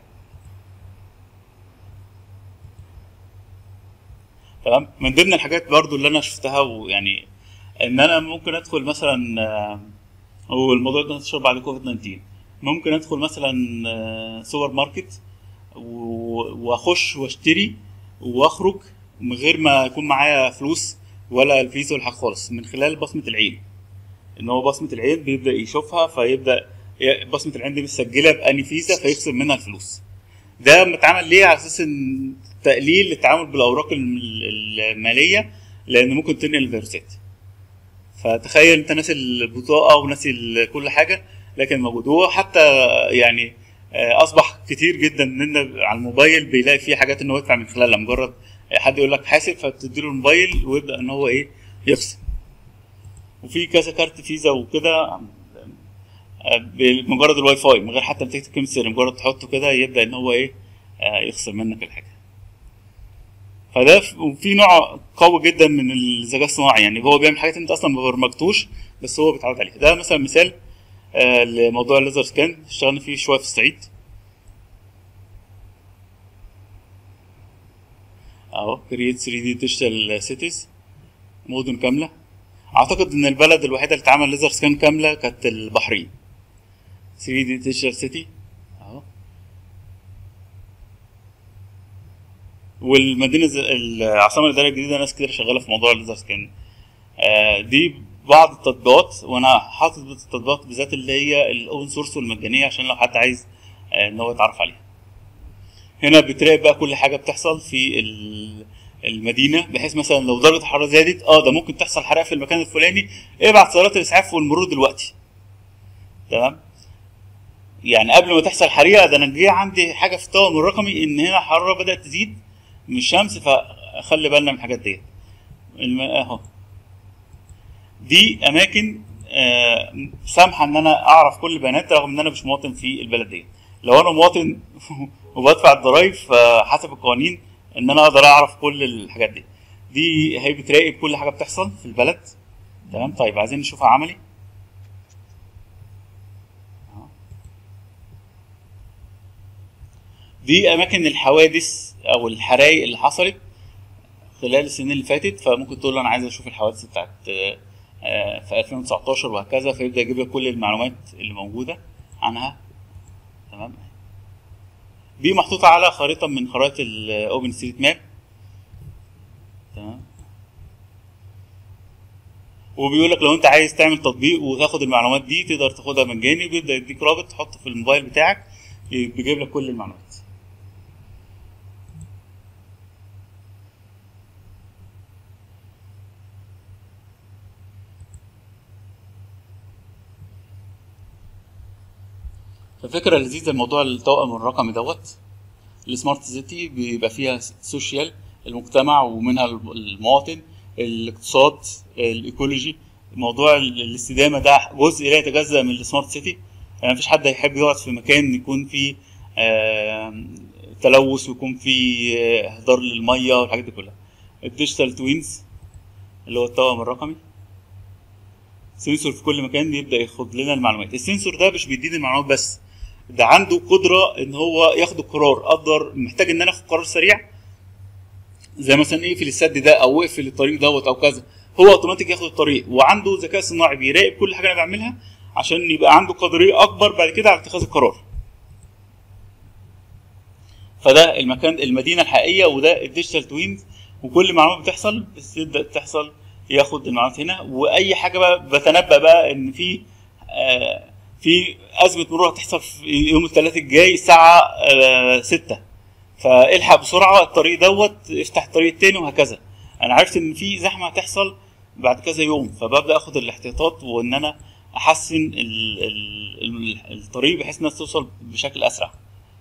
تمام من ضمن الحاجات برضو اللي انا شفتها ويعني ان انا ممكن ادخل مثلا آه، هو الموضوع ده انتشر بعد كوفيد 19 ممكن ادخل مثلا آه، سوبر ماركت و- واخش واشتري واخرج من غير ما يكون معايا فلوس ولا الفيزا ولا حاجه خالص من خلال بصمه العين ان هو بصمه العين بيبدا يشوفها فيبدا ي- بصمه العين دي متسجله باني فيزا فيخصم منها الفلوس ده متعمل ليه على اساس ان تقليل للتعامل بالاوراق الم- الماليه لان ممكن تنقل الفيروسات فتخيل انت ناسي البطاقه وناسي ال- كل حاجه لكن موجود هو حتى يعني آه، اصبح كتير جدا اننا على الموبايل بيلاقي فيه حاجات ان هو يدفع من خلالها مجرد حد يقول لك حاسب فتديله الموبايل ويبدا ان هو ايه يقسم وفي كذا كارت فيزا وكده آه، بمجرد الواي فاي من غير حتى ما تكتب كلمه سر مجرد تحطه كده يبدا ان هو ايه آه، يخسر منك الحاجه فده ف- وفي نوع قوي جدا من الذكاء الصناعي يعني هو بيعمل حاجات انت اصلا ما برمجتوش بس هو بيتعود عليها ده مثلا مثال آه، لموضوع الليزر سكان اشتغلنا فيه شويه في الصعيد اهو كرييت 3 دي ديجيتال سيتيز مدن كامله اعتقد ان البلد الوحيده اللي اتعمل ليزر سكان كامله كانت البحرين 3 دي ديجيتال سيتي اهو والمدينه ز- العاصمه الاداريه الجديده ناس كتير شغاله في موضوع الليزر سكان آه، دي بعض التطبيقات وانا حاطط التطبيقات بالذات اللي هي الاوبن سورس والمجانيه عشان لو حد عايز آه، ان هو يتعرف عليها هنا بتراقب بقى كل حاجه بتحصل في ال- المدينه بحيث مثلا لو درجه الحراره زادت اه ده ممكن تحصل حرائق في المكان الفلاني ابعت سيارات الاسعاف والمرور دلوقتي تمام يعني قبل ما تحصل حريقه ده انا جه عندي حاجه في التوأم الرقمي ان هنا الحراره بدات تزيد من الشمس فخلي بالنا من الحاجات ديت الم- اهو دي اماكن آه، سامحه ان انا اعرف كل البيانات رغم ان انا مش مواطن في البلد دي لو انا مواطن وبدفع الضرايب فحسب القوانين ان انا اقدر اعرف كل الحاجات دي دي هي بتراقب كل حاجه بتحصل في البلد تمام طيب عايزين نشوفها عملي أهو. دي اماكن الحوادث او الحرائق اللي حصلت خلال السنين اللي فاتت فممكن تقول له انا عايز اشوف الحوادث بتاعت آه، آه، في 2019 وهكذا فيبدا يجيب لك كل المعلومات اللي موجوده عنها تمام دي محطوطه على خريطه من خرائط الاوبن ستريت ماب تمام وبيقول لك لو انت عايز تعمل تطبيق وتاخد المعلومات دي تقدر تاخدها مجاني بيبدا يديك رابط تحطه في الموبايل بتاعك بيجيب لك كل المعلومات ففكرة لذيذة الموضوع التوأم الرقمي دوت السمارت سيتي بيبقى فيها سوشيال المجتمع ومنها المواطن الاقتصاد الايكولوجي موضوع الاستدامه ده جزء لا يتجزا من السمارت سيتي يعني مفيش حد هيحب يقعد في مكان يكون فيه آم، تلوث ويكون فيه آه، اهدار للميه والحاجات دي كلها الديجيتال توينز اللي هو التوأم الرقمي سنسور في كل مكان بيبدا ياخد لنا المعلومات السنسور ده مش بيديني المعلومات بس ده عنده قدره ان هو ياخد القرار اقدر محتاج ان انا اخد قرار سريع زي مثلا اقفل السد ده او اقفل الطريق دوت او كذا هو اوتوماتيك ياخد الطريق وعنده ذكاء صناعي بيراقب كل حاجه انا بعملها عشان يبقى عنده قدريه اكبر بعد كده على اتخاذ القرار فده المكان المدينه الحقيقيه وده الديجيتال توينز وكل معلومه بتحصل بتبدا تحصل ياخد المعلومات هنا واي حاجه بقى بتنبأ بقى ان في آه في ازمه مرور هتحصل في يوم الثلاث الجاي الساعه آه 6 فالحق بسرعه الطريق دوت افتح الطريق التاني وهكذا انا عرفت ان في زحمه هتحصل بعد كذا يوم فببدا اخد الاحتياطات وان انا احسن ال ال ال الطريق بحيث الناس توصل بشكل اسرع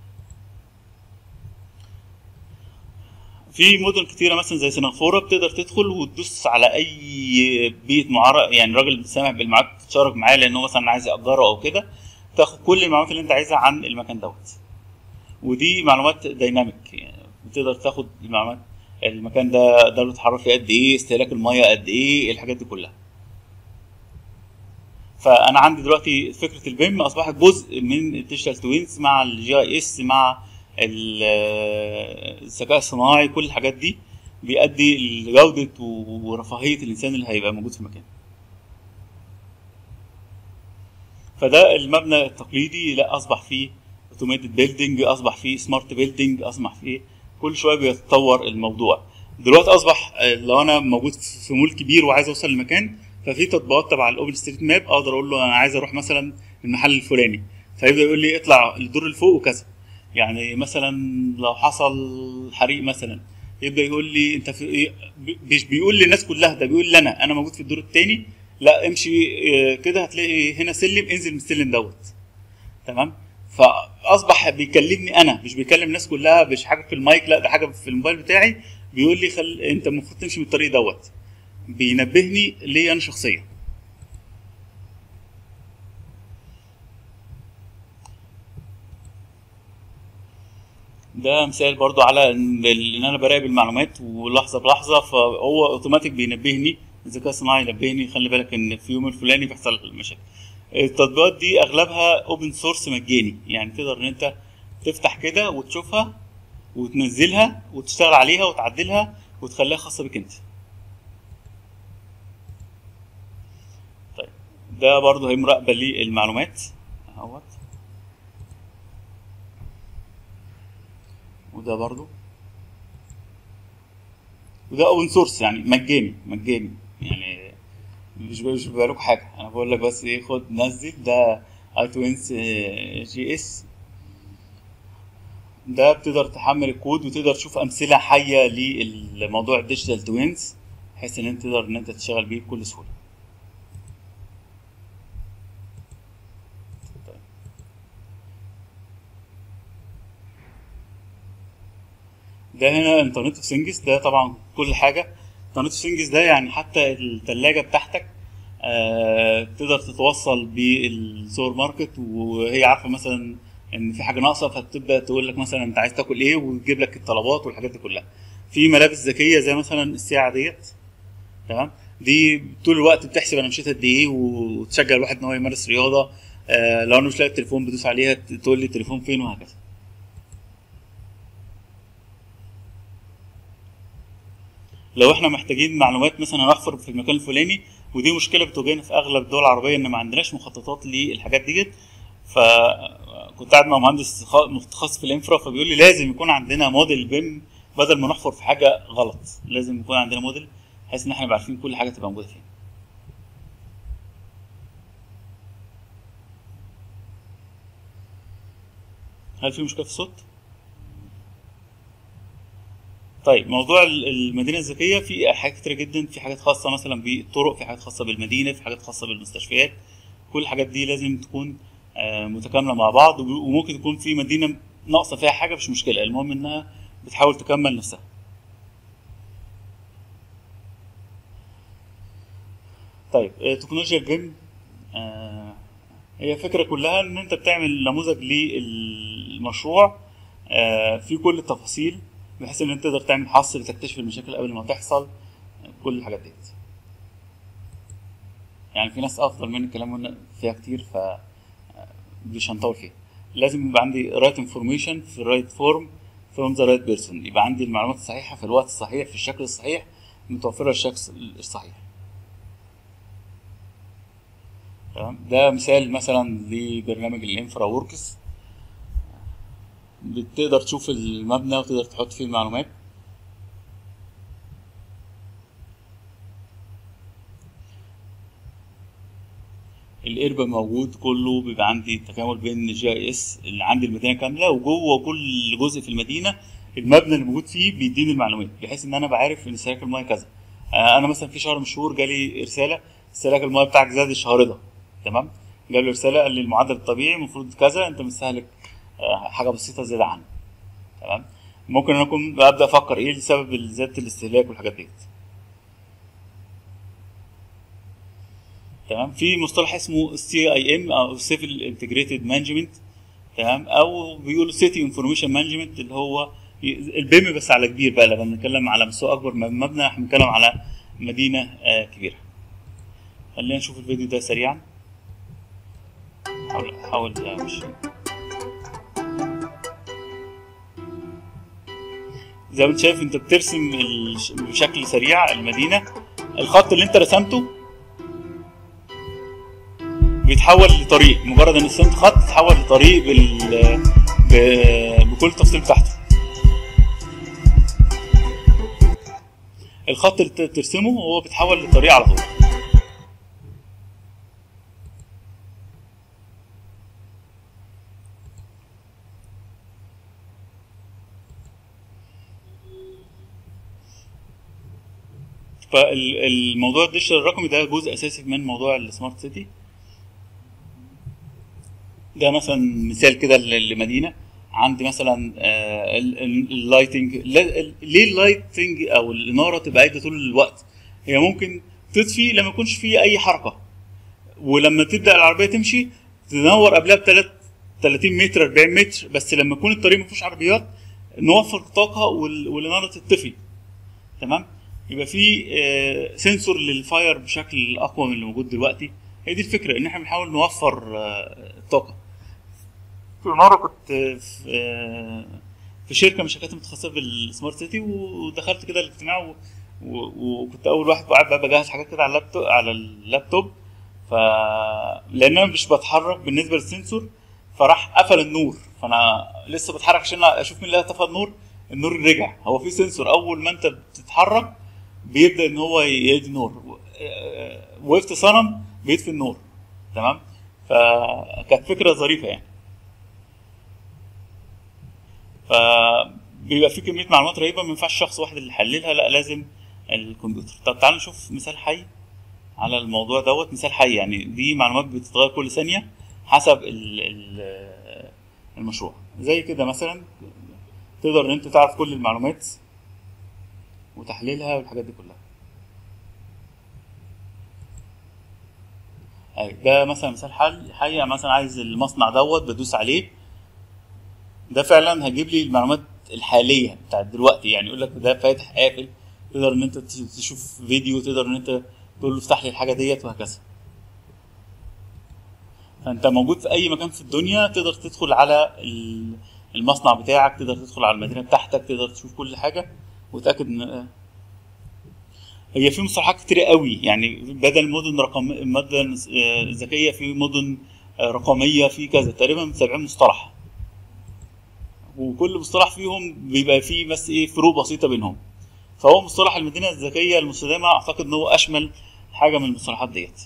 في مدن كتيره مثلا زي سنغافوره بتقدر تدخل وتدوس على اي بيت معرض يعني راجل سامح بالمعاد تشارك معاه لانه مثلا عايز ياجره او كده تاخد كل المعلومات اللي انت عايزها عن المكان دوت ودي معلومات دايناميك يعني بتقدر تاخد المعلومات المكان ده درجه الحراره فيه قد ايه استهلاك الميه قد ايه الحاجات دي كلها فانا عندي دلوقتي فكره البيم اصبحت جزء من الديجيتال توينز مع الجي اي اس مع ال- الذكاء الصناعي كل الحاجات دي بيؤدي لجوده ورفاهيه الانسان اللي هيبقى موجود في المكان فده المبنى التقليدي لا اصبح فيه اوتوميتد بيلدينج اصبح فيه سمارت بيلدينج اصبح فيه كل شويه بيتطور الموضوع دلوقتي اصبح آه، لو انا موجود في مول كبير وعايز اوصل لمكان ففي تطبيقات تبع الاوبن ستريت ماب اقدر اقول له انا عايز اروح مثلا المحل الفلاني فيبدا يقول لي اطلع الدور اللي فوق وكذا يعني مثلا لو حصل حريق مثلا يبدا يقول لي انت في إيه؟ مش بيقول للناس كلها ده بيقول لي انا انا موجود في الدور الثاني لا امشي آه، كده هتلاقي هنا سلم انزل من السلم دوت تمام فاصبح بيكلمني انا مش بيكلم الناس كلها مش حاجه في المايك لا ده حاجه في الموبايل بتاعي بيقول لي خل... انت المفروض تمشي من الطريق دوت بينبهني ليا انا شخصيا ده مثال برضو على ان إن انا براقب المعلومات ولحظه بلحظه فهو اوتوماتيك بينبهني الذكاء الصناعي ينبهني خلي بالك ان في يوم الفلاني بيحصل مشاكل التطبيقات دي اغلبها اوبن سورس مجاني يعني تقدر ان انت تفتح كده وتشوفها وتنزلها وتشتغل عليها وتعدلها وتخليها خاصه بك انت طيب ده برضه هي مراقبه للمعلومات اهوت وده برضو وده اوبن سورس يعني مجاني مجاني يعني مش مش بقول لكم حاجه انا بقول لك بس ايه خد نزل ده اي توينس جي اس ده بتقدر تحمل الكود وتقدر تشوف امثله حيه للموضوع الديجيتال توينز بحيث ان انت تقدر ان انت تشتغل بيه بكل سهوله ده هنا انترنت اوف ثينجز ده طبعا كل حاجه انترنت اوف ثينجز ده يعني حتى الثلاجه بتاعتك آه تقدر تتوصل بالسوبر ماركت وهي عارفه مثلا ان في حاجه ناقصه فتبدا تقول لك مثلا انت عايز تاكل ايه وتجيب لك الطلبات والحاجات دي كلها في ملابس ذكيه زي مثلا الساعه ديت تمام دي طول الوقت بتحسب انا مشيت قد ايه وتشجع الواحد ان هو يمارس رياضه آه لو انا مش لاقي التليفون بدوس عليها تقول لي التليفون فين وهكذا لو احنا محتاجين معلومات مثلا هنحفر في المكان الفلاني ودي مشكله بتواجهنا في اغلب الدول العربيه ان ما عندناش مخططات للحاجات ديت فكنت قاعد مع مهندس متخصص في الانفرا فبيقول لي لازم يكون عندنا موديل بيم بدل ما نحفر في حاجه غلط لازم يكون عندنا موديل بحيث ان احنا نبقى عارفين كل حاجه تبقى موجوده فين هل في مشكله في الصوت؟ طيب موضوع المدينه الذكيه في حاجات كتيره جدا في حاجات خاصه مثلا بالطرق في حاجات خاصه بالمدينه في حاجات خاصه بالمستشفيات كل الحاجات دي لازم تكون متكامله مع بعض وممكن تكون في مدينه ناقصه فيها حاجه مش مشكله المهم انها بتحاول تكمل نفسها طيب تكنولوجيا البيم هي فكره كلها ان انت بتعمل نموذج للمشروع في كل التفاصيل بحيث ان انت تقدر تعمل حصر تكتشف المشاكل قبل ما تحصل كل الحاجات ديت يعني في ناس افضل من الكلام فيها كتير ف مش هنطول فيها لازم يبقى عندي رايت انفورميشن في الرايت فورم فروم ذا رايت بيرسون يبقى عندي المعلومات الصحيحه في الوقت الصحيح في الشكل الصحيح متوفره للشخص الصحيح تمام ده مثال مثلا لبرنامج الانفرا وركس بتقدر تشوف المبنى وتقدر تحط فيه المعلومات الايربا موجود كله بيبقى عندي تكامل بين جي اي اس اللي عندي المدينه كامله وجوه كل جزء في المدينه المبنى اللي موجود فيه بيديني المعلومات بحيث ان انا بعرف ان استهلاك المايه كذا انا مثلا في شهر من الشهور جالي رساله استهلاك المايه بتاعك زاد الشهر ده تمام جاب لي رساله قال لي المعدل الطبيعي المفروض كذا انت مستهلك حاجه بسيطه زياده عنه تمام ممكن انا اكون ابدا افكر ايه سبب زياده الاستهلاك والحاجات ديت تمام في مصطلح اسمه سي اي ام او سيفل انتجريتد مانجمنت تمام او بيقولوا سيتي انفورميشن مانجمنت اللي هو البيم بس على كبير بقى لما بنتكلم على مستوى اكبر من مبنى احنا بنتكلم على مدينه آه كبيره خلينا نشوف الفيديو ده سريعا حاول حاول مش زي ما انت شايف انت بترسم بشكل سريع المدينه الخط اللي انت رسمته بيتحول لطريق مجرد ان رسمت خط تتحول لطريق بال ب... بكل التفاصيل بتاعته الخط اللي ترسمه هو بيتحول لطريق على طول فالموضوع الديجيتال الرقمي ده جزء اساسي من موضوع السمارت سيتي ده مثلا مثال كده لمدينه عندي مثلا اللايتنج ليه اللايتنج او الاناره تبقى قايده طول الوقت هي ممكن تطفي لما يكونش فيه اي حركه ولما تبدا العربيه تمشي تنور قبلها ب 30 متر 40 متر بس لما يكون الطريق ما فيهوش عربيات نوفر طاقه وال- والاناره تطفي تمام يبقى في آه، سنسور للفاير بشكل اقوى من اللي موجود دلوقتي هي دي الفكره ان احنا بنحاول نوفر آه، الطاقه في مره كنت في آه، في شركه من الشركات المتخصصه بالسمارت سيتي ودخلت كده الاجتماع و- و- وكنت اول واحد قاعد بقى بجهز حاجات كده على اللابتوب على اللابتوب ف لان انا مش بتحرك بالنسبه للسنسور فراح قفل النور فانا لسه بتحرك عشان اشوف مين اللي طفى النور النور رجع هو في سنسور اول ما انت بتتحرك بيبدا ان هو يدي نور آه، وقفت صنم بيطفي النور تمام فكانت فكره ظريفه يعني فبيبقى في كميه معلومات رهيبه ما ينفعش شخص واحد اللي يحللها لا لازم الكمبيوتر طب تعالوا نشوف مثال حي على الموضوع دوت مثال حي يعني دي معلومات بتتغير كل ثانيه حسب ال ال المشروع زي كده مثلا تقدر ان انت تعرف كل المعلومات وتحليلها والحاجات دي كلها أي ده مثلا مثال حل حي يعني مثلا عايز المصنع دوت بدوس عليه ده فعلا هجيب لي المعلومات الحاليه بتاعت دلوقتي يعني يقول لك ده فاتح قافل تقدر ان انت تشوف فيديو تقدر ان انت تقول له افتح لي الحاجه ديت وهكذا فانت موجود في اي مكان في الدنيا تقدر تدخل على ال- المصنع بتاعك تقدر تدخل على المدينه بتاعتك تقدر تشوف كل حاجه وتاكد ان هي في مصطلحات كتير قوي يعني بدل مدن رقم مدن آه، ذكيه في مدن آه، رقميه في كذا تقريبا 70 مصطلح وكل مصطلح فيهم بيبقى فيه بس ايه فروق بسيطه بينهم فهو مصطلح المدينه الذكيه المستدامه اعتقد ان هو اشمل حاجه من المصطلحات ديت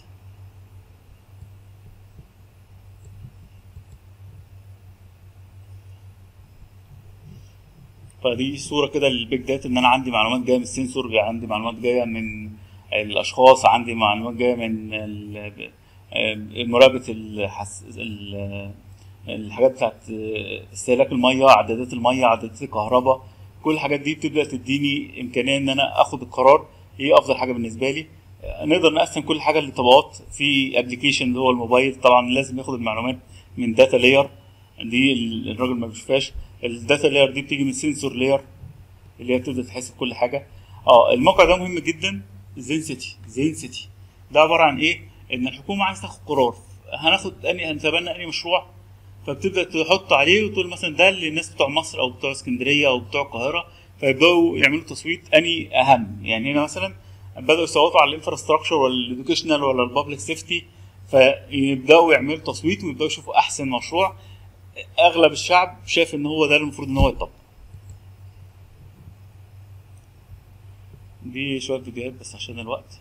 فدي صوره كده للبيج داتا ان انا عندي معلومات جايه من السنسور عندي معلومات جايه من الاشخاص عندي معلومات جايه من ال- آه، مراقبه الحس... ال- الحاجات بتاعت استهلاك الميه عدادات الميه عدادات الكهرباء كل الحاجات دي بتبدا تديني امكانيه ان انا اخد القرار ايه افضل حاجه بالنسبه لي نقدر نقسم كل حاجه لطبقات في ابلكيشن اللي هو الموبايل طبعا لازم ياخد المعلومات من داتا لاير دي الراجل ما بيشوفهاش الداتا لاير دي بتيجي من سنسور لاير اللي هي بتبدا تحسب كل حاجه اه الموقع ده مهم جدا زين سيتي زين سيتي ده عباره عن ايه ان الحكومه عايز تاخد قرار هناخد اني هنتبنى اني مشروع فبتبدا تحط عليه وتقول مثلا ده للناس بتوع مصر او بتوع اسكندريه او بتوع القاهره فيبداوا يعملوا تصويت اني اهم يعني هنا مثلا بداوا يصوتوا على الانفراستراكشر ولا الاديوكيشنال ولا البابليك سيفتي فيبداوا يعملوا تصويت ويبداوا يشوفوا احسن مشروع اغلب الشعب شايف ان هو ده المفروض ان هو يطبق دي شويه فيديوهات بس عشان الوقت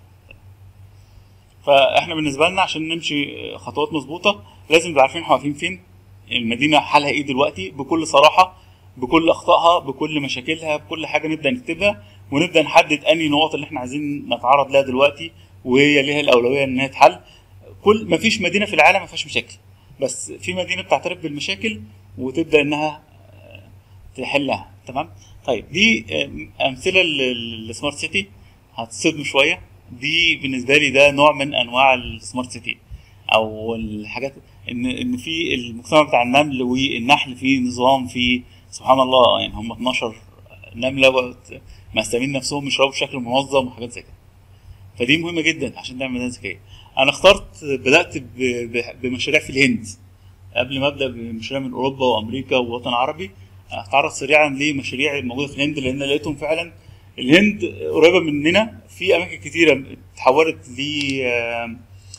فاحنا بالنسبه لنا عشان نمشي خطوات مظبوطه لازم نبقى عارفين احنا واقفين فين المدينه حالها ايه دلوقتي بكل صراحه بكل اخطائها بكل مشاكلها بكل حاجه نبدا نكتبها ونبدا نحدد انهي نقط اللي احنا عايزين نتعرض لها دلوقتي وهي ليها الاولويه ان هي تحل كل ما فيش مدينه في العالم ما فيهاش مشاكل بس في مدينه بتعترف بالمشاكل وتبدا انها آه، تحلها تمام طيب دي آه، امثله للسمارت سيتي هتصدم شويه دي بالنسبه لي ده نوع من انواع السمارت سيتي او الحاجات ان ان في المجتمع بتاع النمل والنحل في نظام في سبحان الله يعني هم 12 نمله مقسمين نفسهم يشربوا بشكل منظم وحاجات زي كده فدي مهمه جدا عشان تعمل مدينه ذكيه انا اخترت بدات ب- ب- بمشاريع في الهند قبل ما ابدا بمشاريع من اوروبا وامريكا والوطن العربي هتعرض سريعا لمشاريع موجوده في الهند لان لقيتهم فعلا الهند قريبه مننا في اماكن كتيره اتحولت ل آه،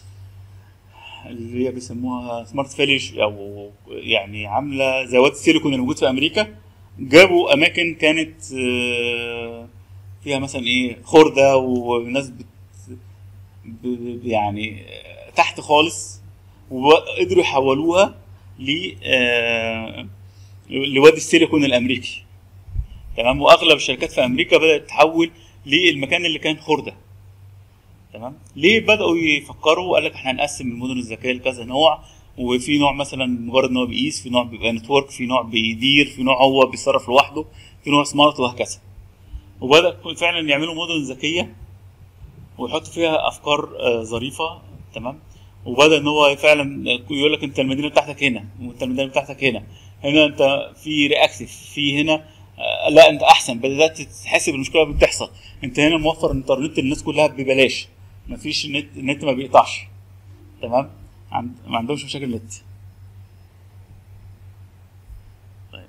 اللي هي بيسموها سمارت فيليج او يعني عامله زي وادي السيليكون اللي موجود في امريكا جابوا اماكن كانت آه، فيها مثلا ايه خرده وناس بت ب- ب- يعني آه، تحت خالص وقدروا يحولوها ل آه، لوادي السيليكون الامريكي تمام واغلب الشركات في امريكا بدات تحول للمكان اللي كان خرده تمام ليه بداوا يفكروا قال لك احنا هنقسم المدن الذكيه لكذا نوع وفي نوع مثلا مجرد ان هو بيقيس في نوع بيبقى نتورك في نوع بيدير في نوع هو بيتصرف لوحده في نوع سمارت وهكذا وبدا فعلا يعملوا مدن ذكيه ويحطوا فيها افكار آه، ظريفه تمام وبدا ان هو فعلا يقول لك انت المدينه بتاعتك هنا وانت المدينه بتاعتك هنا هنا انت في رياكتيف في هنا آه، لا انت احسن بدات تحسب المشكله بتحصل انت هنا موفر انترنت للناس كلها ببلاش مفيش نت النت ما بيقطعش تمام عند... ما عندهمش مشاكل نت طيب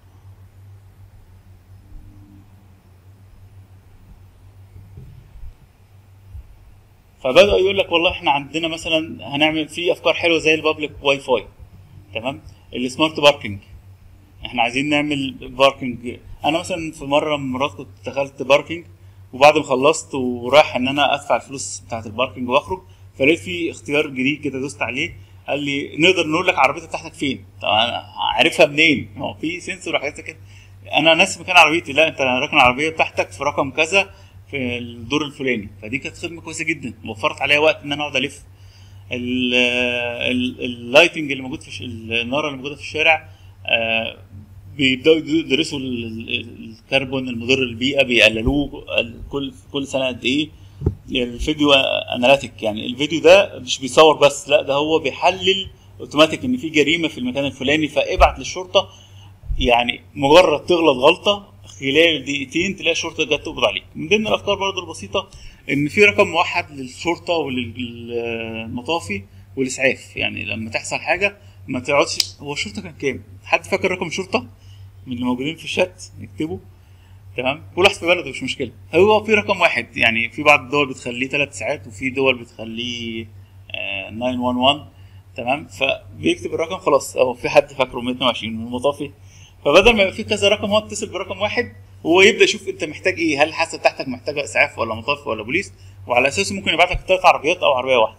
فبدأوا يقول لك والله احنا عندنا مثلا هنعمل في افكار حلوه زي البابليك واي فاي تمام السمارت باركينج احنا عايزين نعمل باركينج انا مثلا في مره من المرات كنت دخلت باركينج وبعد ما خلصت ورايح ان انا ادفع الفلوس بتاعت الباركينج واخرج فلقيت في اختيار جديد كده دوست عليه قال لي نقدر نقول لك عربيتك بتاعتك فين طب انا عارفها منين ما هو في سنسور وحاجات زي كده انا ناسي مكان عربيتي لا انت راكن العربيه بتاعتك في رقم كذا في الدور الفلاني فدي كانت خدمه كويسه جدا وفرت عليا وقت ان انا اقعد الف ال- ال- اللايتنج اللي موجود في الش- النار اللي موجوده في الشارع آه، بيبداوا يدرسوا ال- ال- الكربون المضر للبيئه بيقللوه ال- كل كل سنه قد ايه الفيديو اناليتيك يعني الفيديو ده مش بيصور بس لا ده هو بيحلل اوتوماتيك ان في جريمه في المكان الفلاني فابعت للشرطه يعني مجرد تغلط غلطه خلال دقيقتين تلاقي الشرطه جت تقبض عليك من ضمن الافكار برضه البسيطه ان في رقم موحد للشرطه وللمطافي والاسعاف يعني لما تحصل حاجه ما تقعدش هو الشرطه كان كام حد فاكر رقم الشرطه من اللي موجودين في الشات يكتبوا تمام كل واحد في بلده مش مشكله هو في رقم واحد يعني في بعض الدول بتخليه ثلاث ساعات وفي دول بتخليه آه، 911 تمام فبيكتب الرقم خلاص اهو في حد فاكره 122 من المطافي فبدل ما يبقى في كذا رقم هو اتصل برقم واحد وهو يبدا يشوف انت محتاج ايه هل الحاسه بتاعتك محتاجه اسعاف ولا مطافي ولا بوليس وعلى اساسه ممكن يبعت لك ثلاث عربيات او عربيه واحده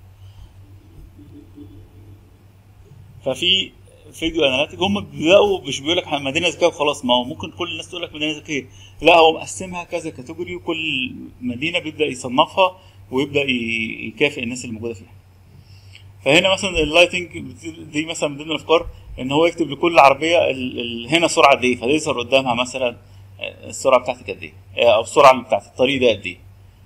ففي فيديو اناليتيك هم بيبداوا مش بيقول لك مدينه ذكيه وخلاص ما هو ممكن كل الناس تقول لك مدينه ذكيه لا هو مقسمها كذا كاتيجوري وكل مدينه بيبدا يصنفها ويبدا ي- يكافئ الناس اللي موجوده فيها فهنا مثلا اللايتنج دي مثلا من ضمن الافكار ان هو يكتب لكل عربيه ال ال هنا سرعه قد ايه فيظهر قدامها مثلا آه، السرعه بتاعتك قد ايه آه، او السرعه اللي بتاعت الطريق ده قد ايه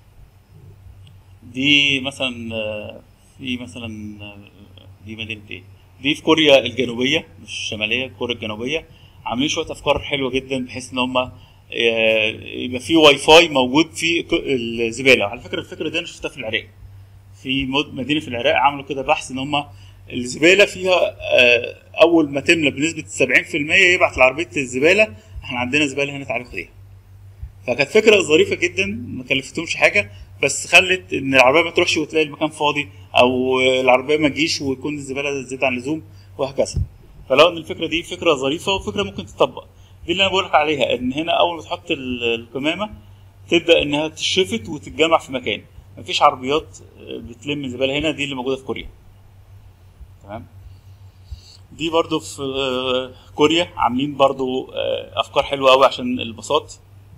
دي مثلا آه، في مثلا آه، دي مدينه ايه دي في كوريا الجنوبيه مش الشماليه كوريا الجنوبيه عاملين شويه افكار حلوه جدا بحيث ان هم يبقى في واي فاي موجود في ك- الزباله على فكره الفكره دي انا شفتها في العراق في مد- مدينه في العراق عملوا كده بحث ان هم الزباله فيها آه، اول ما تملى بنسبه 70% يبعت لعربيه الزباله احنا عندنا زباله هنا تعالوا خديها فكانت فكره ظريفه جدا ما كلفتهمش حاجه بس خلت ان العربيه ما تروحش وتلاقي المكان فاضي او العربيه ما تجيش ويكون الزباله زياده عن اللزوم وهكذا فلو ان الفكره دي فكره ظريفه وفكره ممكن تطبق دي اللي انا بقول لك عليها ان هنا اول ما تحط ال- القمامه تبدا انها تشفت وتتجمع في مكان مفيش عربيات بتلم الزباله هنا دي اللي موجوده في كوريا تمام دي برضو في آه، كوريا عاملين برضو آه، افكار حلوه قوي عشان الباصات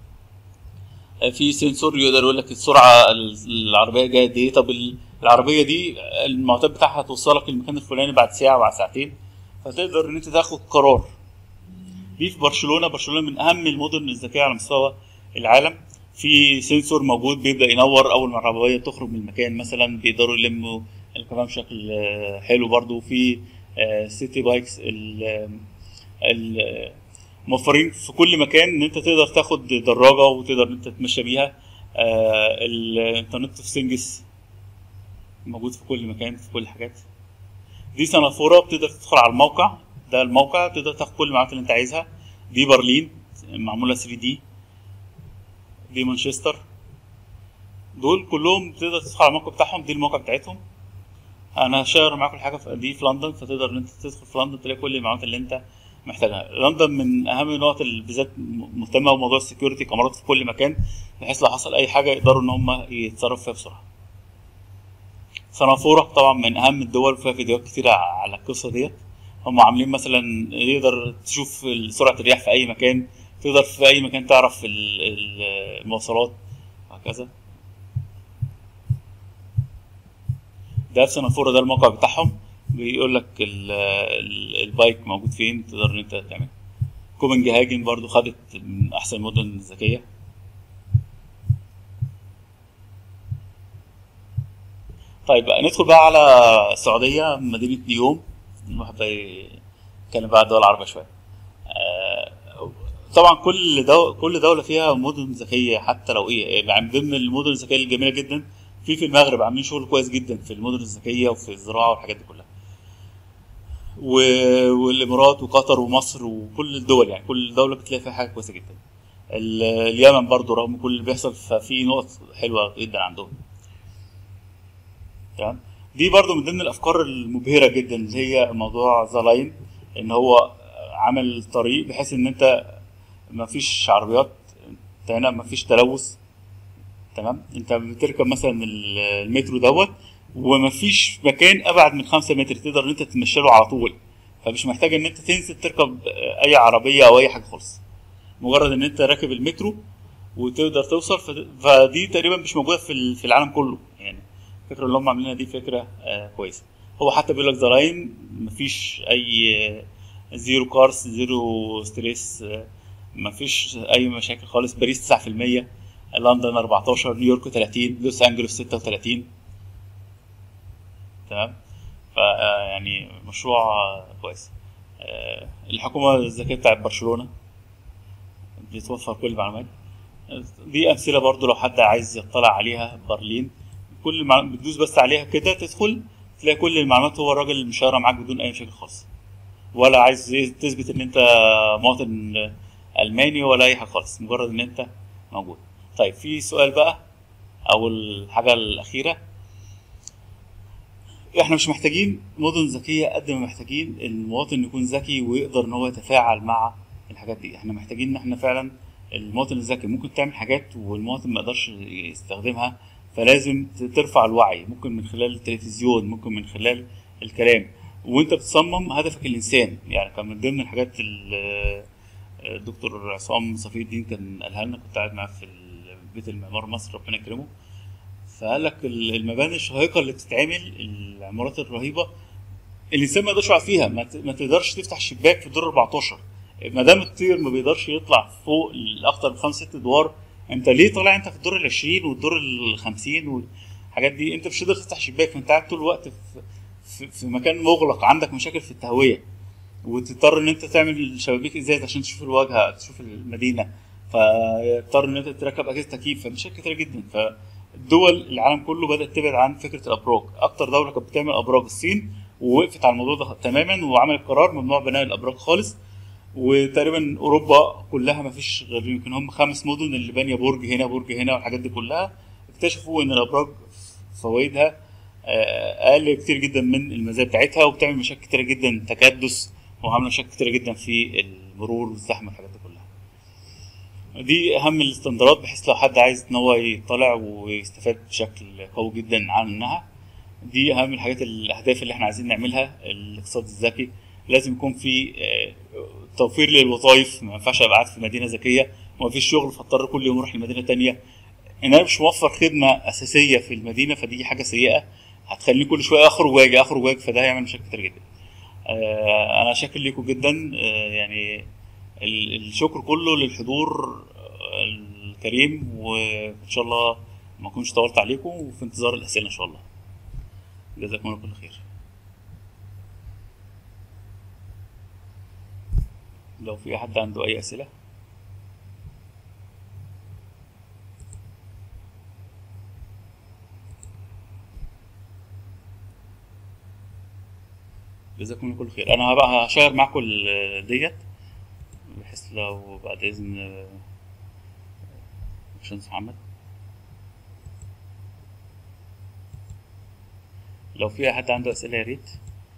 آه، في سنسور يقدر يقول لك السرعه العربيه جايه قد ايه طب ال- العربيه دي المعتاد بتاعها توصلك المكان الفلاني بعد ساعه بعد ساعتين فتقدر ان انت تاخد قرار دي في برشلونه برشلونه من اهم المدن الذكيه على مستوى العالم في سنسور موجود بيبدا ينور اول ما العربيه تخرج من المكان مثلا بيقدروا يلموا الكلام بشكل آه، حلو برضو في آه، سيتي بايكس ال- ال- موفرين في كل مكان ان انت تقدر تاخد دراجه وتقدر ان انت تتمشى بيها آه، الانترنت في سنجس موجود في كل مكان في كل الحاجات دي سنافوره بتقدر تدخل على الموقع ده الموقع تقدر تاخد كل المعلومات اللي انت عايزها دي برلين معموله 3 دي دي مانشستر دول كلهم تقدر تدخل على الموقع بتاعهم دي الموقع بتاعتهم انا هشير معاكم الحاجه في دي في لندن فتقدر ان انت تدخل في لندن تلاقي كل المعلومات اللي انت محتاجها لندن من اهم النقط اللي بالذات مهتمه بموضوع السكيورتي كاميرات في كل مكان بحيث لو حصل اي حاجه يقدروا ان هم يتصرفوا فيها بسرعه سنغافوره طبعا من اهم الدول فيها فيديوهات كتيره على القصه ديت هم عاملين مثلا يقدر تشوف سرعه الرياح في اي مكان تقدر في اي مكان تعرف ال- ال- المواصلات وهكذا ده في سنغافوره ده الموقع بتاعهم بيقول لك ال- ال- البايك موجود فين تقدر ان انت تعمل كوبنهاجن برضو خدت من احسن المدن الذكيه طيب بقى ندخل بقى على السعوديه مدينه نيوم الواحد بقى يتكلم بقى عن الدول العربيه شويه آه، طبعا كل دو... كل دوله فيها مدن ذكيه حتى لو ايه يعني من ضمن المدن الذكيه الجميله جدا في في المغرب عاملين شغل كويس جدا في المدن الذكيه وفي الزراعه والحاجات دي كلها و... والامارات وقطر ومصر وكل الدول يعني كل دوله بتلاقي فيها حاجه كويسه جدا ال... اليمن برضو رغم كل اللي بيحصل ففي نقط حلوه جدا عندهم تمام دي برضو من ضمن الافكار المبهره جدا اللي هي موضوع ذا لاين ان هو عمل طريق بحيث ان انت ما فيش عربيات انت هنا ما فيش تلوث تمام انت بتركب مثلا المترو دوت وما فيش مكان ابعد من خمسة متر تقدر ان انت تمشي له على طول فمش محتاج ان انت تنزل تركب اي عربيه او اي حاجه خالص مجرد ان انت راكب المترو وتقدر توصل فدي تقريبا مش موجوده في في العالم كله يعني الفكره اللي هم عاملينها دي فكره آه كويسه هو حتى بيقول لك ذا لاين مفيش اي زيرو كارس زيرو ستريس مفيش اي مشاكل خالص باريس 9% لندن 14 نيويورك 30 لوس انجلوس 36 تمام يعني مشروع كويس الحكومه الذكيه بتاعت برشلونه بتوفر كل المعلومات دي امثله برضو لو حد عايز يطلع عليها برلين كل المعلومات بتدوس بس عليها كده تدخل تلاقي كل المعلومات هو الراجل مشاره معاك بدون اي مشاكل خالص ولا عايز تثبت ان انت مواطن الماني ولا اي حاجه خالص مجرد ان انت موجود طيب في سؤال بقى او الحاجه الاخيره احنا مش محتاجين مدن ذكيه قد ما محتاجين المواطن يكون ذكي ويقدر ان هو يتفاعل مع الحاجات دي احنا محتاجين ان احنا فعلا المواطن الذكي ممكن تعمل حاجات والمواطن ما يقدرش يستخدمها فلازم ترفع الوعي ممكن من خلال التلفزيون ممكن من خلال الكلام وانت بتصمم هدفك الانسان يعني كان من ضمن الحاجات الدكتور عصام صفي الدين كان قالها لنا كنت قاعد معاه في بيت المعمار مصر ربنا يكرمه فقال لك المباني الشهيقه اللي بتتعمل العمارات الرهيبه الانسان ما يقدرش يقع فيها ما تقدرش تفتح شباك في الدور 14 ما دام الطير ما بيقدرش يطلع فوق الاكتر من خمس ست ادوار انت ليه طالع انت في الدور ال 20 والدور ال 50 والحاجات دي انت مش قادر تفتح شباك فانت قاعد طول الوقت في, في, في مكان مغلق عندك مشاكل في التهويه وتضطر ان انت تعمل شبابيك ازاز عشان تشوف الواجهه تشوف المدينه فاضطر ان انت تركب اجهزه تكييف فمشاكل كتير جدا فالدول العالم كله بدات تبعد عن فكره الابراج اكتر دوله كانت بتعمل ابراج الصين ووقفت على الموضوع ده تماما وعملت قرار ممنوع بناء الابراج خالص وتقريبا اوروبا كلها ما فيش غير يمكن هم خمس مدن اللي بانيه برج هنا برج هنا والحاجات دي كلها اكتشفوا ان الابراج فوائدها اقل كتير جدا من المزايا بتاعتها وبتعمل مشاكل كتيره جدا تكدس وعامله مشاكل كتيره جدا في المرور والزحمه والحاجات دي كلها دي اهم الاستندرات بحيث لو حد عايز ان هو يطلع ويستفاد بشكل قوي جدا عنها دي اهم الحاجات الاهداف اللي احنا عايزين نعملها الاقتصاد الذكي لازم يكون في توفير للوظائف ما ينفعش ابقى قاعد في مدينه ذكيه وما فيش شغل فاضطر كل يوم اروح لمدينه تانية ان انا مش موفر خدمه اساسيه في المدينه فدي حاجه سيئه هتخليني كل شويه اخرج واجي اخرج واجي فده هيعمل مشاكل كتير جدا آه انا شاكر ليكم جدا آه يعني الشكر كله للحضور الكريم وان شاء الله ما اكونش طولت عليكم وفي انتظار الاسئله ان شاء الله جزاكم الله كل خير لو في حد عنده اي اسئله جزاكم الله كل خير انا هبقى هشير معاكم ديت بحيث لو بعد اذن باشمهندس محمد لو في حد عنده اسئله يا ريت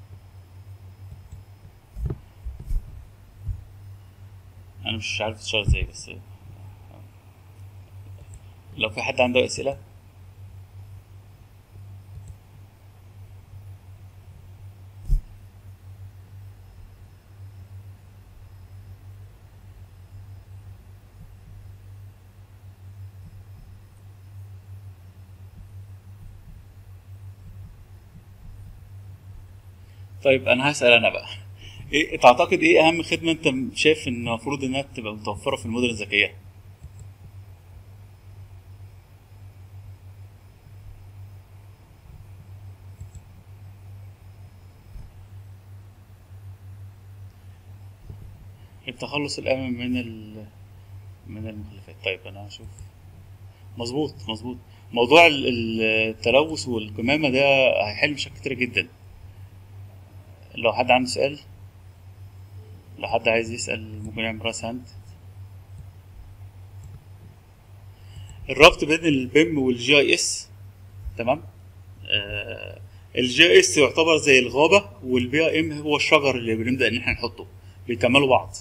انا مش عارف تشتغل ازاي بس لو في حد عنده اسئله طيب انا هسال انا بقى ايه تعتقد ايه اهم خدمه انت شايف ان المفروض انها تبقى متوفره في المدن الذكيه التخلص الامن من ال من المخلفات طيب انا هشوف مظبوط مظبوط موضوع ال- ال- التلوث والقمامه ده هيحل مشاكل كتيره جدا لو حد عنده سؤال لو حد عايز يسال ممكن يعمل راس هاند الربط بين البيم والجي اي اس تمام آه الجي اي اس يعتبر زي الغابه والبي اي ام هو الشجر اللي بنبدا ان احنا نحطه بيكملوا بعض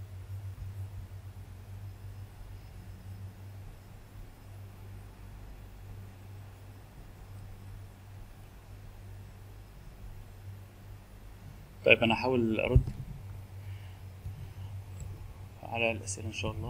طيب انا هحاول ارد على الاسئله ان شاء الله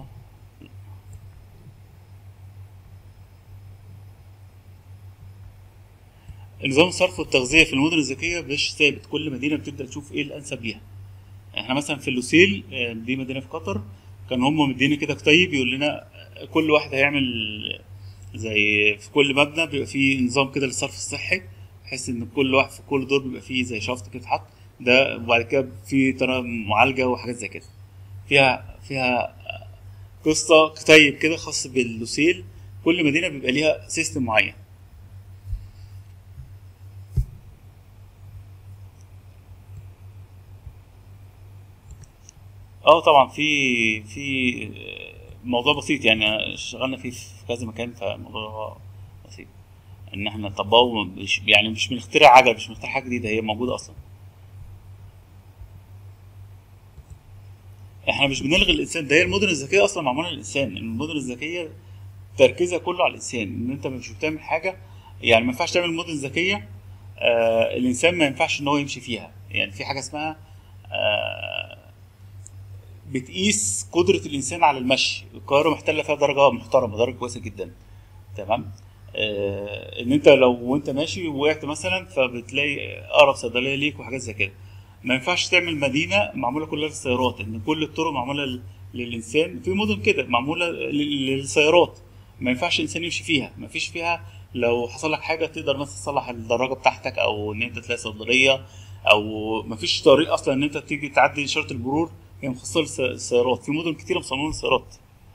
نظام الصرف والتغذيه في المدن الذكيه مش ثابت كل مدينه بتبدا تشوف ايه الانسب ليها احنا مثلا في اللوسيل آه، دي مدينه في قطر كان هم مدينا كده كتيب يقول لنا آه، كل واحد هيعمل زي في كل مبنى بيبقى فيه نظام كده للصرف الصحي بحيث ان كل واحد في كل دور بيبقى فيه زي شفط كده اتحط ده وبعد كده في ترى معالجه وحاجات زي كده فيها فيها قصه كتيب كده خاص باللوسيل كل مدينه بيبقى ليها سيستم معين اه طبعا في في موضوع بسيط يعني اشتغلنا فيه في كذا مكان فموضوع بسيط ان احنا نطبقه مش يعني مش بنخترع عجل مش بنخترع حاجه جديده هي موجوده اصلا احنا مش بنلغي الانسان ده هي المدن الذكيه اصلا معموله للانسان المدن الذكيه تركيزها كله على الانسان ان انت مش بتعمل حاجه يعني ما ينفعش تعمل مدن ذكيه آه الانسان ما ينفعش ان هو يمشي فيها يعني في حاجه اسمها آه بتقيس قدره الانسان على المشي القاهره محتله فيها درجه محترمه درجه كويسه جدا تمام آه ان انت لو وانت ماشي وقعت مثلا فبتلاقي اقرب صيدليه ليك وحاجات زي كده ما ينفعش تعمل مدينه معموله كلها للسيارات ان كل الطرق معموله لل- للانسان في مدن كده معموله لل- للسيارات ما ينفعش الانسان يمشي فيها ما فيش فيها لو حصل لك حاجه تقدر مثلا تصلح الدراجه بتاعتك او ان انت تلاقي صيدليه او ما فيش طريق اصلا ان انت تيجي تعدي اشاره المرور هي مخصصه للس- للسيارات في مدن كتيره مصممه للسيارات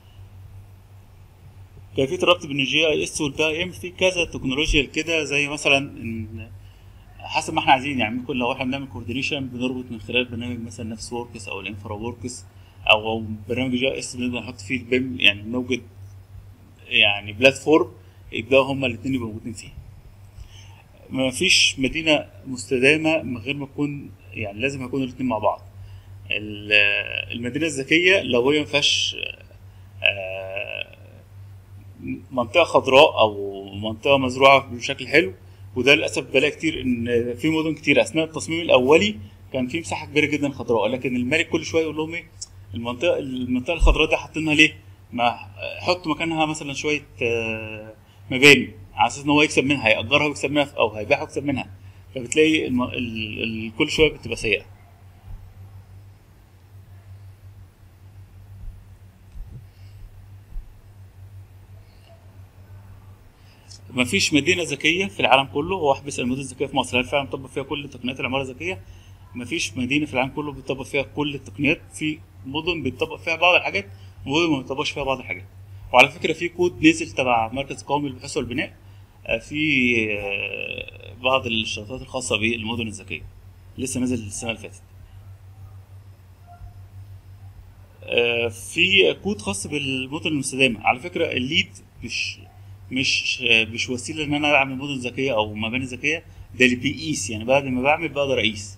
كيفيه الربط بين الجي اي اس والبي اي ام في كذا تكنولوجيا كده زي مثلا إن حسب ما احنا عايزين يعني ممكن لو احنا بنعمل كوردينيشن بنربط من خلال برنامج مثلا نفس وركس او الانفرا وركس او أو برنامج جي اس بنقدر نحط فيه البيم يعني نوجد يعني بلاتفورم يبداوا هما الاثنين يبقوا موجودين فيه ما فيش مدينه مستدامه من غير ما تكون يعني لازم يكونوا الاثنين مع بعض ال- المدينه الذكيه لو هي ما فيهاش آه، منطقه خضراء او منطقه مزروعه بشكل حلو وده للاسف بلاقي كتير ان في مدن كتير اثناء التصميم الاولي كان في مساحه كبيره جدا خضراء لكن الملك كل شويه يقول لهم ايه المنطقه المنطقه الخضراء دي حاطينها ليه؟ ما حط مكانها مثلا شويه آه، مباني على اساس ان هو يكسب منها هيأجرها ويكسب منها او هيبيعها ويكسب منها فبتلاقي الم... ال... ال... كل شويه بتبقى سيئه ما فيش مدينة ذكية في العالم كله هو واحد بيسأل المدن الذكية في مصر هل فعلا بتطبق فيها كل تقنيات العمارة الذكية؟ ما فيش مدينة في العالم كله بتطبق فيها كل التقنيات في مدن بتطبق فيها بعض الحاجات ومدن ما بتطبقش فيها بعض الحاجات وعلى فكرة في كود نزل تبع مركز قومي للبحوث والبناء آه، في آه، بعض الاشتراطات الخاصة بالمدن الذكية لسه نازل السنة اللي فاتت آه، في كود خاص بالمدن المستدامة على فكرة الليد مش مش مش وسيله ان انا اعمل مدن ذكيه او مباني ذكيه ده اللي بيقيس يعني بعد ما بعمل بقدر اقيس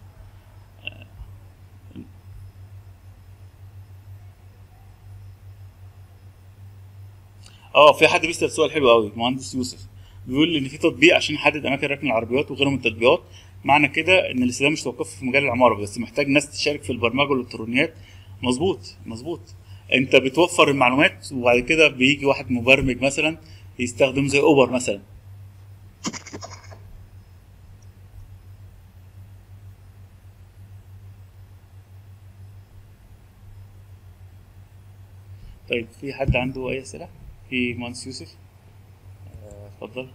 اه في حد بيسال سؤال حلو قوي مهندس يوسف بيقول ان في تطبيق عشان يحدد اماكن ركن العربيات وغيره من التطبيقات معنى كده ان الاستخدام مش توقف في مجال العماره بس محتاج ناس تشارك في البرمجه والالكترونيات مظبوط مظبوط انت بتوفر المعلومات وبعد كده بيجي واحد مبرمج مثلا يستخدم زي اوبر مثلا طيب في حد عنده اي اسئله في مهندس يوسف آه، اتفضل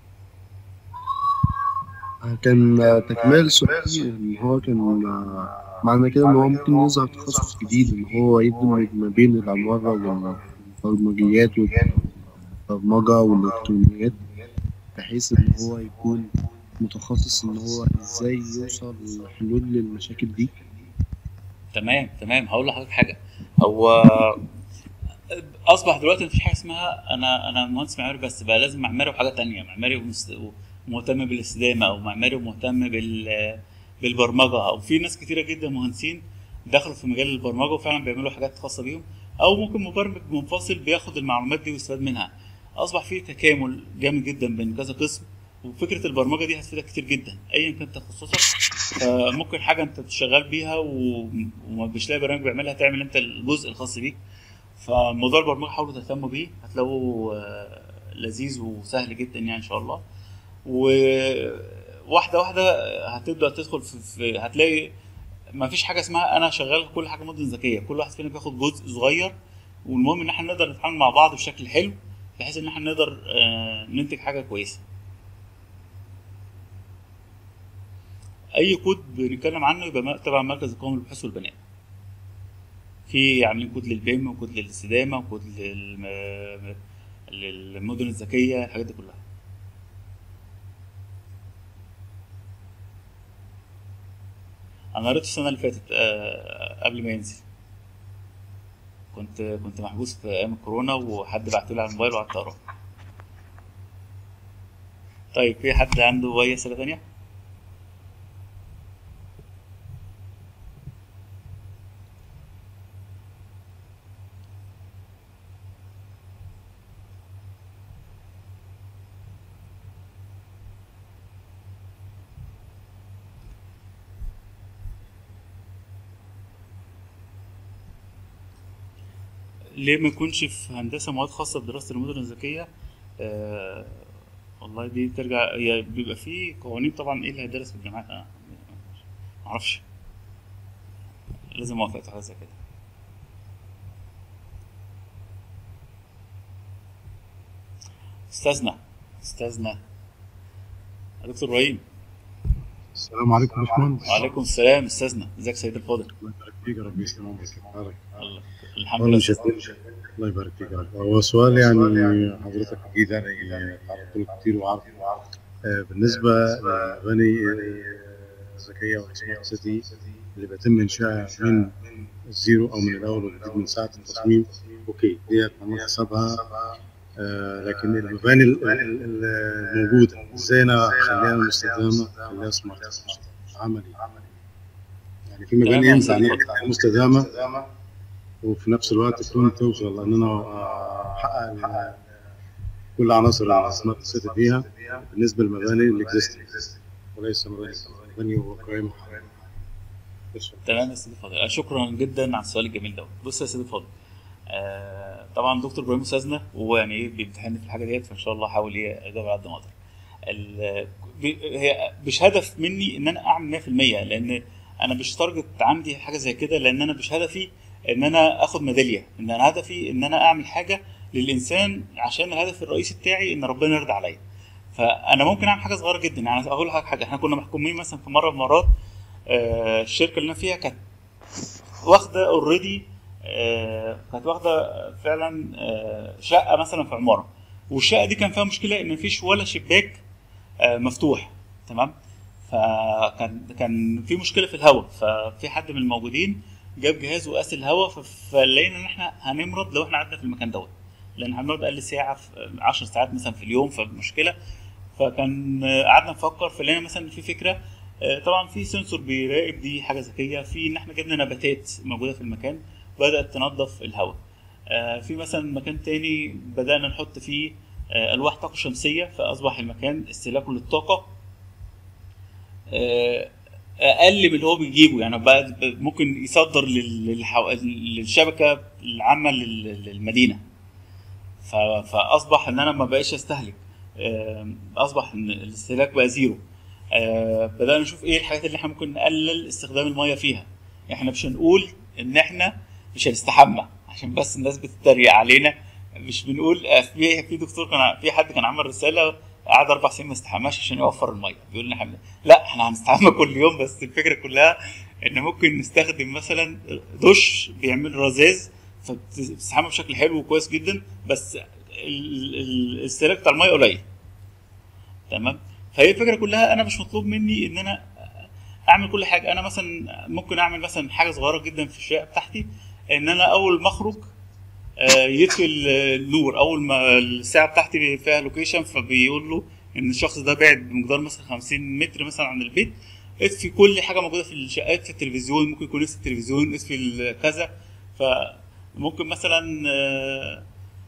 كان تكمال سؤالي اللي هو كان معنى كده إن هو ممكن يظهر تخصص جديد إن هو يدمج ما بين العمارة والبرمجيات والبرمجة والإلكترونيات بحيث إن هو يكون متخصص إن هو إزاي يوصل لحلول للمشاكل دي تمام تمام هقول لحضرتك حاجه هو اصبح دلوقتي مفيش حاجه اسمها انا انا مهندس معماري بس بقى لازم معماري وحاجه تانية معماري ومست- ومهتم بالاستدامه او معماري ومهتم بال بالبرمجه او في ناس كتيره جدا مهندسين دخلوا في مجال البرمجه وفعلا بيعملوا حاجات خاصه بيهم او ممكن مبرمج منفصل بياخد المعلومات دي ويستفاد منها اصبح في تكامل جامد جدا بين كذا قسم وفكره البرمجه دي هتفيدك كتير جدا ايا كان تخصصك فممكن حاجه انت شغال بيها و- ومش لاقي برنامج بيعملها تعمل انت الجزء الخاص بيك فموضوع البرمجه حاولوا تهتموا بيه هتلاقوه آه، لذيذ وسهل جدا يعني ان شاء الله وواحده واحده هتبدا تدخل في, في هتلاقي ما فيش حاجه اسمها انا شغال كل حاجه مدن ذكيه كل واحد فينا بياخد جزء صغير والمهم ان احنا نقدر نتعامل مع بعض بشكل حلو بحيث ان احنا نقدر آه، ننتج حاجه كويسه اي كود بنتكلم عنه يبقى م- تبع مركز القومي للبحوث والبناء في عاملين كود للبيم وكود للاستدامه وكود للم... للمدن الذكيه الحاجات دي كلها انا قريته السنه اللي فاتت آه، قبل ما ينزل كنت كنت محبوس في ايام الكورونا وحد بعته لي على الموبايل وقعدت اقراه طيب في حد عنده اي اسئله تانية ليه ما يكونش في هندسه مواد خاصه بدراسه المدن الذكيه آه والله دي ترجع هي بيبقى في قوانين طبعا ايه اللي هيدرس في الجامعات انا ما اعرفش لازم اوافق على حاجه زي كده استاذنا استاذنا يا دكتور ابراهيم السلام عليكم يا باشمهندس وعليكم السلام استاذنا ازيك يا سيد الفاضل الله يبارك فيك يا رب يسلمك كيف حالك؟ الله الحمد والله لله مش أستاذ. الله يبارك فيك يا رب هو سؤال يعني حضرتك اكيد انا يعني تعرضت له كتير وعارف آه، بالنسبه للمباني الذكيه والسمارت سيتي اللي بيتم انشائها من الزيرو او من الاول وجديد من ساعه التصميم اوكي ديت عملنا حسابها آه، لكن المباني ال- ال- ال- الموجوده ازاي انا اخليها مستدامه اخليها سمارت عملي يعني في تمام، مباني ينفع أحسن. إن هي تبقى مستدامه وفي نفس الوقت تكون توصل ان انا احقق ال- كل عناصر السمارت سيتي فيها بالنسبه للمباني الاكزيستنج وليس مباني مباني وقائمه بس تمام يا سيدي الفاضل آه، شكرا جدا على السؤال الجميل ده بص يا سيدي الفاضل آه طبعا دكتور ابراهيم استاذنا وهو يعني ايه بيمتحني في الحاجه ديت فان شاء الله احاول ايه اجاوب على قد ما اقدر ال- بي- هي مش هدف مني ان انا اعمل 100% لان انا مش تارجت عندي حاجه زي كده لان انا مش هدفي ان انا اخد ميداليه ان انا هدفي ان انا اعمل حاجه للانسان عشان الهدف الرئيسي بتاعي ان ربنا يرضى عليا فانا ممكن اعمل حاجه صغيره جدا يعني اقول لك حاجه احنا كنا محكومين مثلا في مره من المرات آه، الشركه اللي انا فيها كانت واخده اوريدي كانت واخده فعلا آه، شقه مثلا في عماره والشقه دي كان فيها مشكله ان مفيش ولا شباك آه، مفتوح تمام فكان كان في مشكله في الهواء ففي حد من الموجودين جاب جهاز وقاس الهواء ف- فلقينا ان احنا هنمرض لو احنا قعدنا في المكان دوت لان هنقعد اقل ساعه في 10 ساعات مثلا في اليوم فمشكله فكان آه، قعدنا نفكر فلقينا مثلا في فكره آه، طبعا في سنسور بيراقب دي حاجه ذكيه في ان احنا جبنا نباتات موجوده في المكان بدات تنظف الهواء آه، في مثلا مكان تاني بدانا نحط فيه آه، الواح طاقه شمسيه فاصبح المكان استهلاكه للطاقه آه، اقل من اللي هو بيجيبه يعني بقى ممكن يصدر لل- للحو... للشبكه العامه لل- للمدينه ف... فاصبح ان انا ما بقاش استهلك آه، اصبح ان الاستهلاك بقى زيرو آه، بدانا نشوف ايه الحاجات اللي احنا ممكن نقلل استخدام الميه فيها احنا مش هنقول ان احنا مش هنستحمى عشان بس الناس بتتريق علينا مش بنقول آه، في في دكتور كان في حد كان عمل رساله قعد اربع سنين ما استحماش عشان يوفر الميه بيقول لنا احنا لا احنا هنستحمى كل يوم بس الفكره كلها ان ممكن نستخدم مثلا دش بيعمل رذاذ فبتستحمى بشكل حلو وكويس جدا بس ال- ال- الاستهلاك بتاع الميه قليل تمام فهي الفكره كلها انا مش مطلوب مني ان انا اعمل كل حاجه انا مثلا ممكن اعمل مثلا حاجه صغيره جدا في الشقه بتاعتي ان انا اول ما اخرج آه، يطفي النور اول ما الساعه بتاعتي فيها لوكيشن فبيقول له ان الشخص ده بعد بمقدار مثلا 50 متر مثلا عن البيت اطفي كل حاجه موجوده في الشقه اطفي التلفزيون ممكن يكون لسه التلفزيون اطفي ال- كذا فممكن مثلا آه،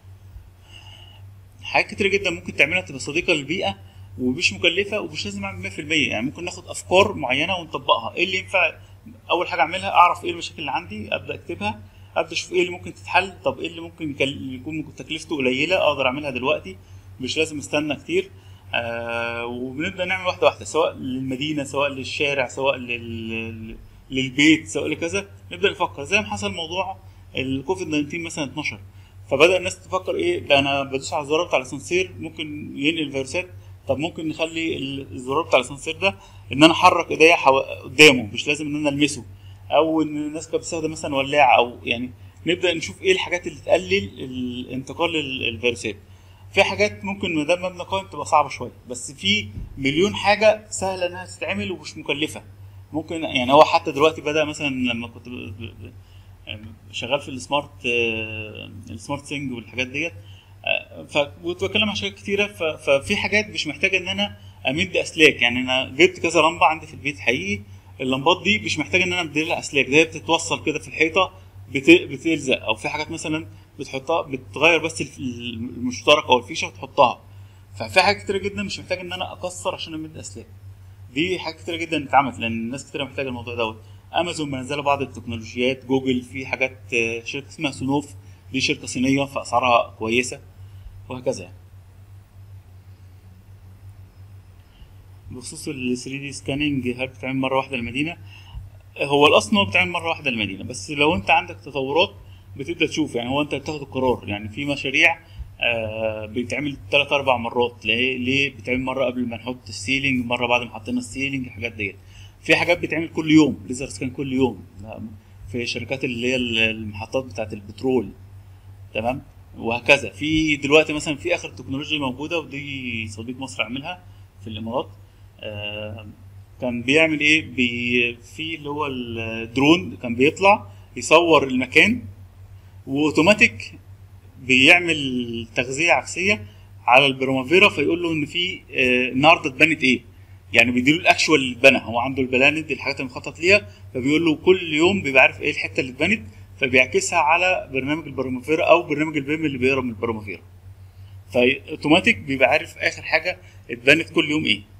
حاجات كتير جدا ممكن تعملها تبقى صديقه للبيئه ومش مكلفه ومش لازم اعمل 100% يعني ممكن ناخد افكار معينه ونطبقها ايه اللي ينفع اول حاجه اعملها اعرف ايه المشاكل اللي عندي ابدا اكتبها ابدا اشوف ايه اللي ممكن تتحل طب ايه اللي ممكن يكل- يكون ممكن تكلفته قليله اقدر اعملها دلوقتي مش لازم استنى كتير آه وبنبدا نعمل واحده واحده سواء للمدينه سواء للشارع سواء لل... للبيت سواء لكذا نبدا نفكر زي ما حصل موضوع الكوفيد 19 مثلا 12 فبدا الناس تفكر ايه ده انا بدوس على الزرار بتاع الاسانسير ممكن ينقل فيروسات طب ممكن نخلي الزرار بتاع الاسانسير ده ان انا احرك ايديا حو... قدامه مش لازم ان انا المسه او ان الناس كانت بتستخدم مثلا ولاعه او يعني نبدا نشوف ايه الحاجات اللي تقلل الانتقال للفيروسات في حاجات ممكن ما دام مبنى قائم تبقى صعبه شويه بس في مليون حاجه سهله انها تتعمل ومش مكلفه ممكن يعني هو حتى دلوقتي بدا مثلا لما كنت ب- ب- ب- شغال في السمارت آه، السمارت سينج والحاجات ديت آه، فكنت بتكلم عن حاجات كتيره ف- ففي حاجات مش محتاجه ان انا امد اسلاك يعني انا جبت كذا لمبه عندي في البيت حقيقي اللمبات دي مش محتاجه ان انا امد لها اسلاك ده هي بتتوصل كده في الحيطه بت- بتلزق او في حاجات مثلا بتحطها بتغير بس الف- المشترك او الفيشه وتحطها ففي حاجات كتيره جدا مش محتاج ان انا اكسر عشان امد اسلاك دي حاجات كتيره جدا اتعملت لان الناس كتيره محتاجه الموضوع دوت امازون منزله بعض التكنولوجيات جوجل في حاجات آه، شركه اسمها سونوف دي شركه صينيه فاسعارها كويسه وهكذا يعني. بخصوص ال 3 دي سكاننج هل بتتعمل مره واحده المدينه هو الاصل إن هو بتتعمل مره واحده المدينه بس لو انت عندك تطورات بتبدا تشوف يعني هو انت بتاخد القرار يعني في مشاريع آه بيتعمل ثلاث اربع مرات ليه ليه بيتعمل مره قبل ما نحط السيلينج مره بعد ما حطينا السيلينج الحاجات ديت في حاجات بتتعمل كل يوم ليزر سكان كل يوم في شركات اللي هي المحطات بتاعت البترول تمام وهكذا في دلوقتي مثلا في اخر تكنولوجيا موجوده ودي صديق مصر عاملها في الامارات آه كان بيعمل ايه بي في اللي هو الدرون كان بيطلع يصور المكان واوتوماتيك بيعمل تغذيه عكسيه على البرومافيرا فيقول له ان في آه، النهارده اتبنت ايه يعني بيديله الاكشوال اللي اتبنى هو عنده البلاند الحاجات اللي مخطط ليها فبيقول له كل يوم بيبقى عارف ايه الحته اللي اتبنت فبيعكسها على برنامج البرومافيرا او برنامج البيم اللي بيقرا من البرومافيرا فاوتوماتيك بيبقى عارف اخر حاجه اتبنت كل يوم ايه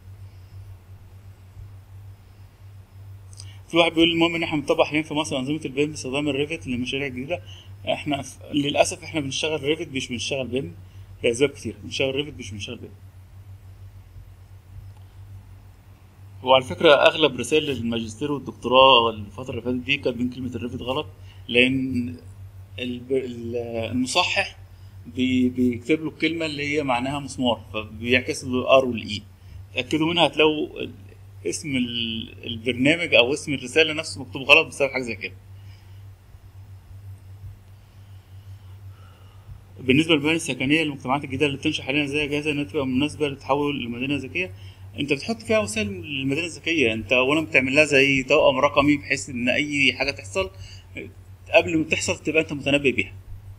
في واحد بيقول المهم ان احنا بنطبق حاليا في مصر انظمه البيم باستخدام الريفت للمشاريع الجديده احنا ف- للاسف احنا بنشتغل ريفت مش بنشتغل بيم لاسباب كتير بنشتغل ريفت مش بنشتغل بيم وعلى فكره اغلب رسائل الماجستير والدكتوراه الفتره اللي فاتت دي كانت بين كلمه الريفت غلط لان الب- ال- المصحح بي- بيكتب له الكلمه اللي هي معناها مسمار فبيعكس له الار والاي تاكدوا منها هتلاقوا ال- اسم ال- البرنامج او اسم الرساله نفسه مكتوب غلط بسبب حاجه زي كده بالنسبه للمباني السكنيه للمجتمعات الجديده اللي بتنشا حاليا ازاي جاهزه انها تبقى مناسبه للتحول لمدينه ذكيه انت بتحط فيها وسائل للمدينه الذكيه انت اولا بتعمل لها زي توأم رقمي بحيث ان اي حاجه تحصل قبل ما تحصل تبقى انت متنبئ بيها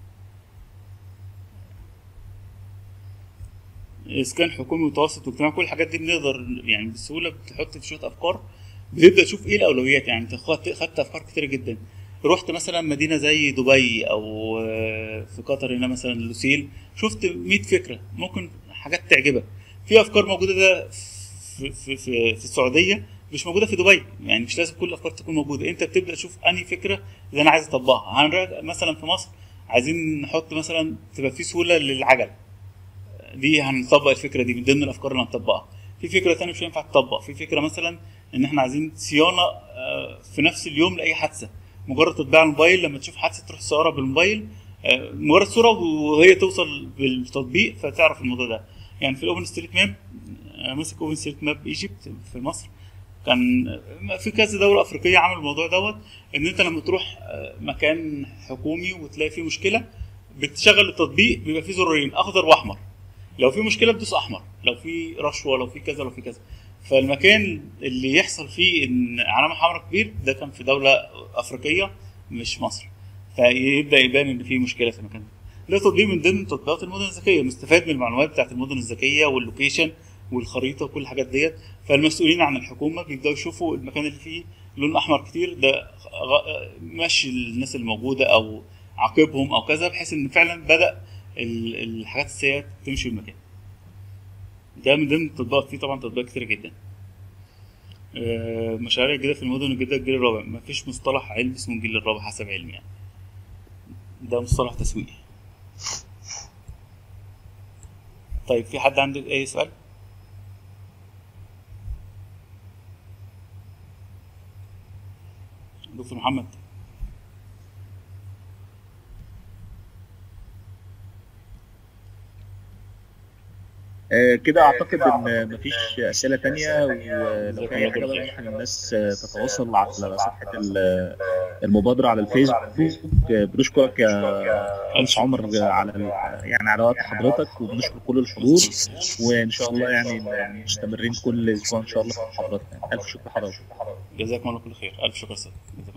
اسكان حكومي متوسط واجتماعي كل الحاجات دي بنقدر يعني بسهوله بتحط في شويه افكار بتبدا تشوف ايه الاولويات يعني انت خدت خدت افكار كتيره جدا رحت مثلا مدينه زي دبي او آه، في قطر هنا مثلا لوسيل شفت 100 فكره ممكن حاجات تعجبك في افكار موجوده ده في في في, في السعوديه مش موجوده في دبي يعني مش لازم كل الافكار تكون موجوده انت بتبدا تشوف انهي فكره اللي انا عايز اطبقها هنراجع مثلا في مصر عايزين نحط مثلا تبقى في سهوله للعجل دي هنطبق الفكره دي من ضمن الافكار اللي هنطبقها في فكره ثانيه مش هينفع تطبق في فكره مثلا ان احنا عايزين صيانه آه، في نفس اليوم لاي حادثه مجرد تطبيع الموبايل لما تشوف حادثه تروح تصورها بالموبايل آه، مجرد صوره وهي توصل بالتطبيق فتعرف الموضوع ده يعني في الاوبن ستريت ماب آه، ماسك اوبن ستريت ماب ايجيبت في مصر كان في كذا دوله افريقيه عملوا الموضوع دوت ان انت لما تروح آه، مكان حكومي وتلاقي فيه مشكله بتشغل التطبيق بيبقى فيه زرارين اخضر واحمر لو في مشكله بتدوس احمر لو في رشوه لو في كذا لو في كذا فالمكان اللي يحصل فيه ان علامه حمراء كبير ده كان في دوله افريقيه مش مصر فيبدا يبان ان في مشكله في المكان ده ده تطبيق من ضمن تطبيقات المدن الذكيه مستفاد من المعلومات بتاعت المدن الذكيه واللوكيشن والخريطه وكل الحاجات ديت فالمسؤولين عن الحكومه بيبداوا يشوفوا المكان اللي فيه لون احمر كتير ده غ- مشي الناس الموجوده او عاقبهم او كذا بحيث ان فعلا بدا ال- الحاجات السيئه تمشي في المكان ده من ضمن التطبيقات في طبعا تطبيقات كتير جدا آه، مشاريع جديده في المدن الجديده الجيل الرابع مفيش مصطلح علمي اسمه الجيل الرابع حسب علمي يعني ده مصطلح تسويقي طيب في حد عنده اي سؤال دكتور محمد آه، كده اعتقد ان مفيش اسئله تانية ولو في اي حاجه بقى ممكن الناس آه، تتواصل على صفحه ال- المبادره على الفيسبوك آه، بنشكرك يا أنس عمر على ال- يعني على وقت حضرتك وبنشكر كل الحضور وان شاء الله يعني مستمرين كل اسبوع ان شاء الله في محاضراتنا الف شكر حضرتك جزاكم الله كل خير الف شكر سيد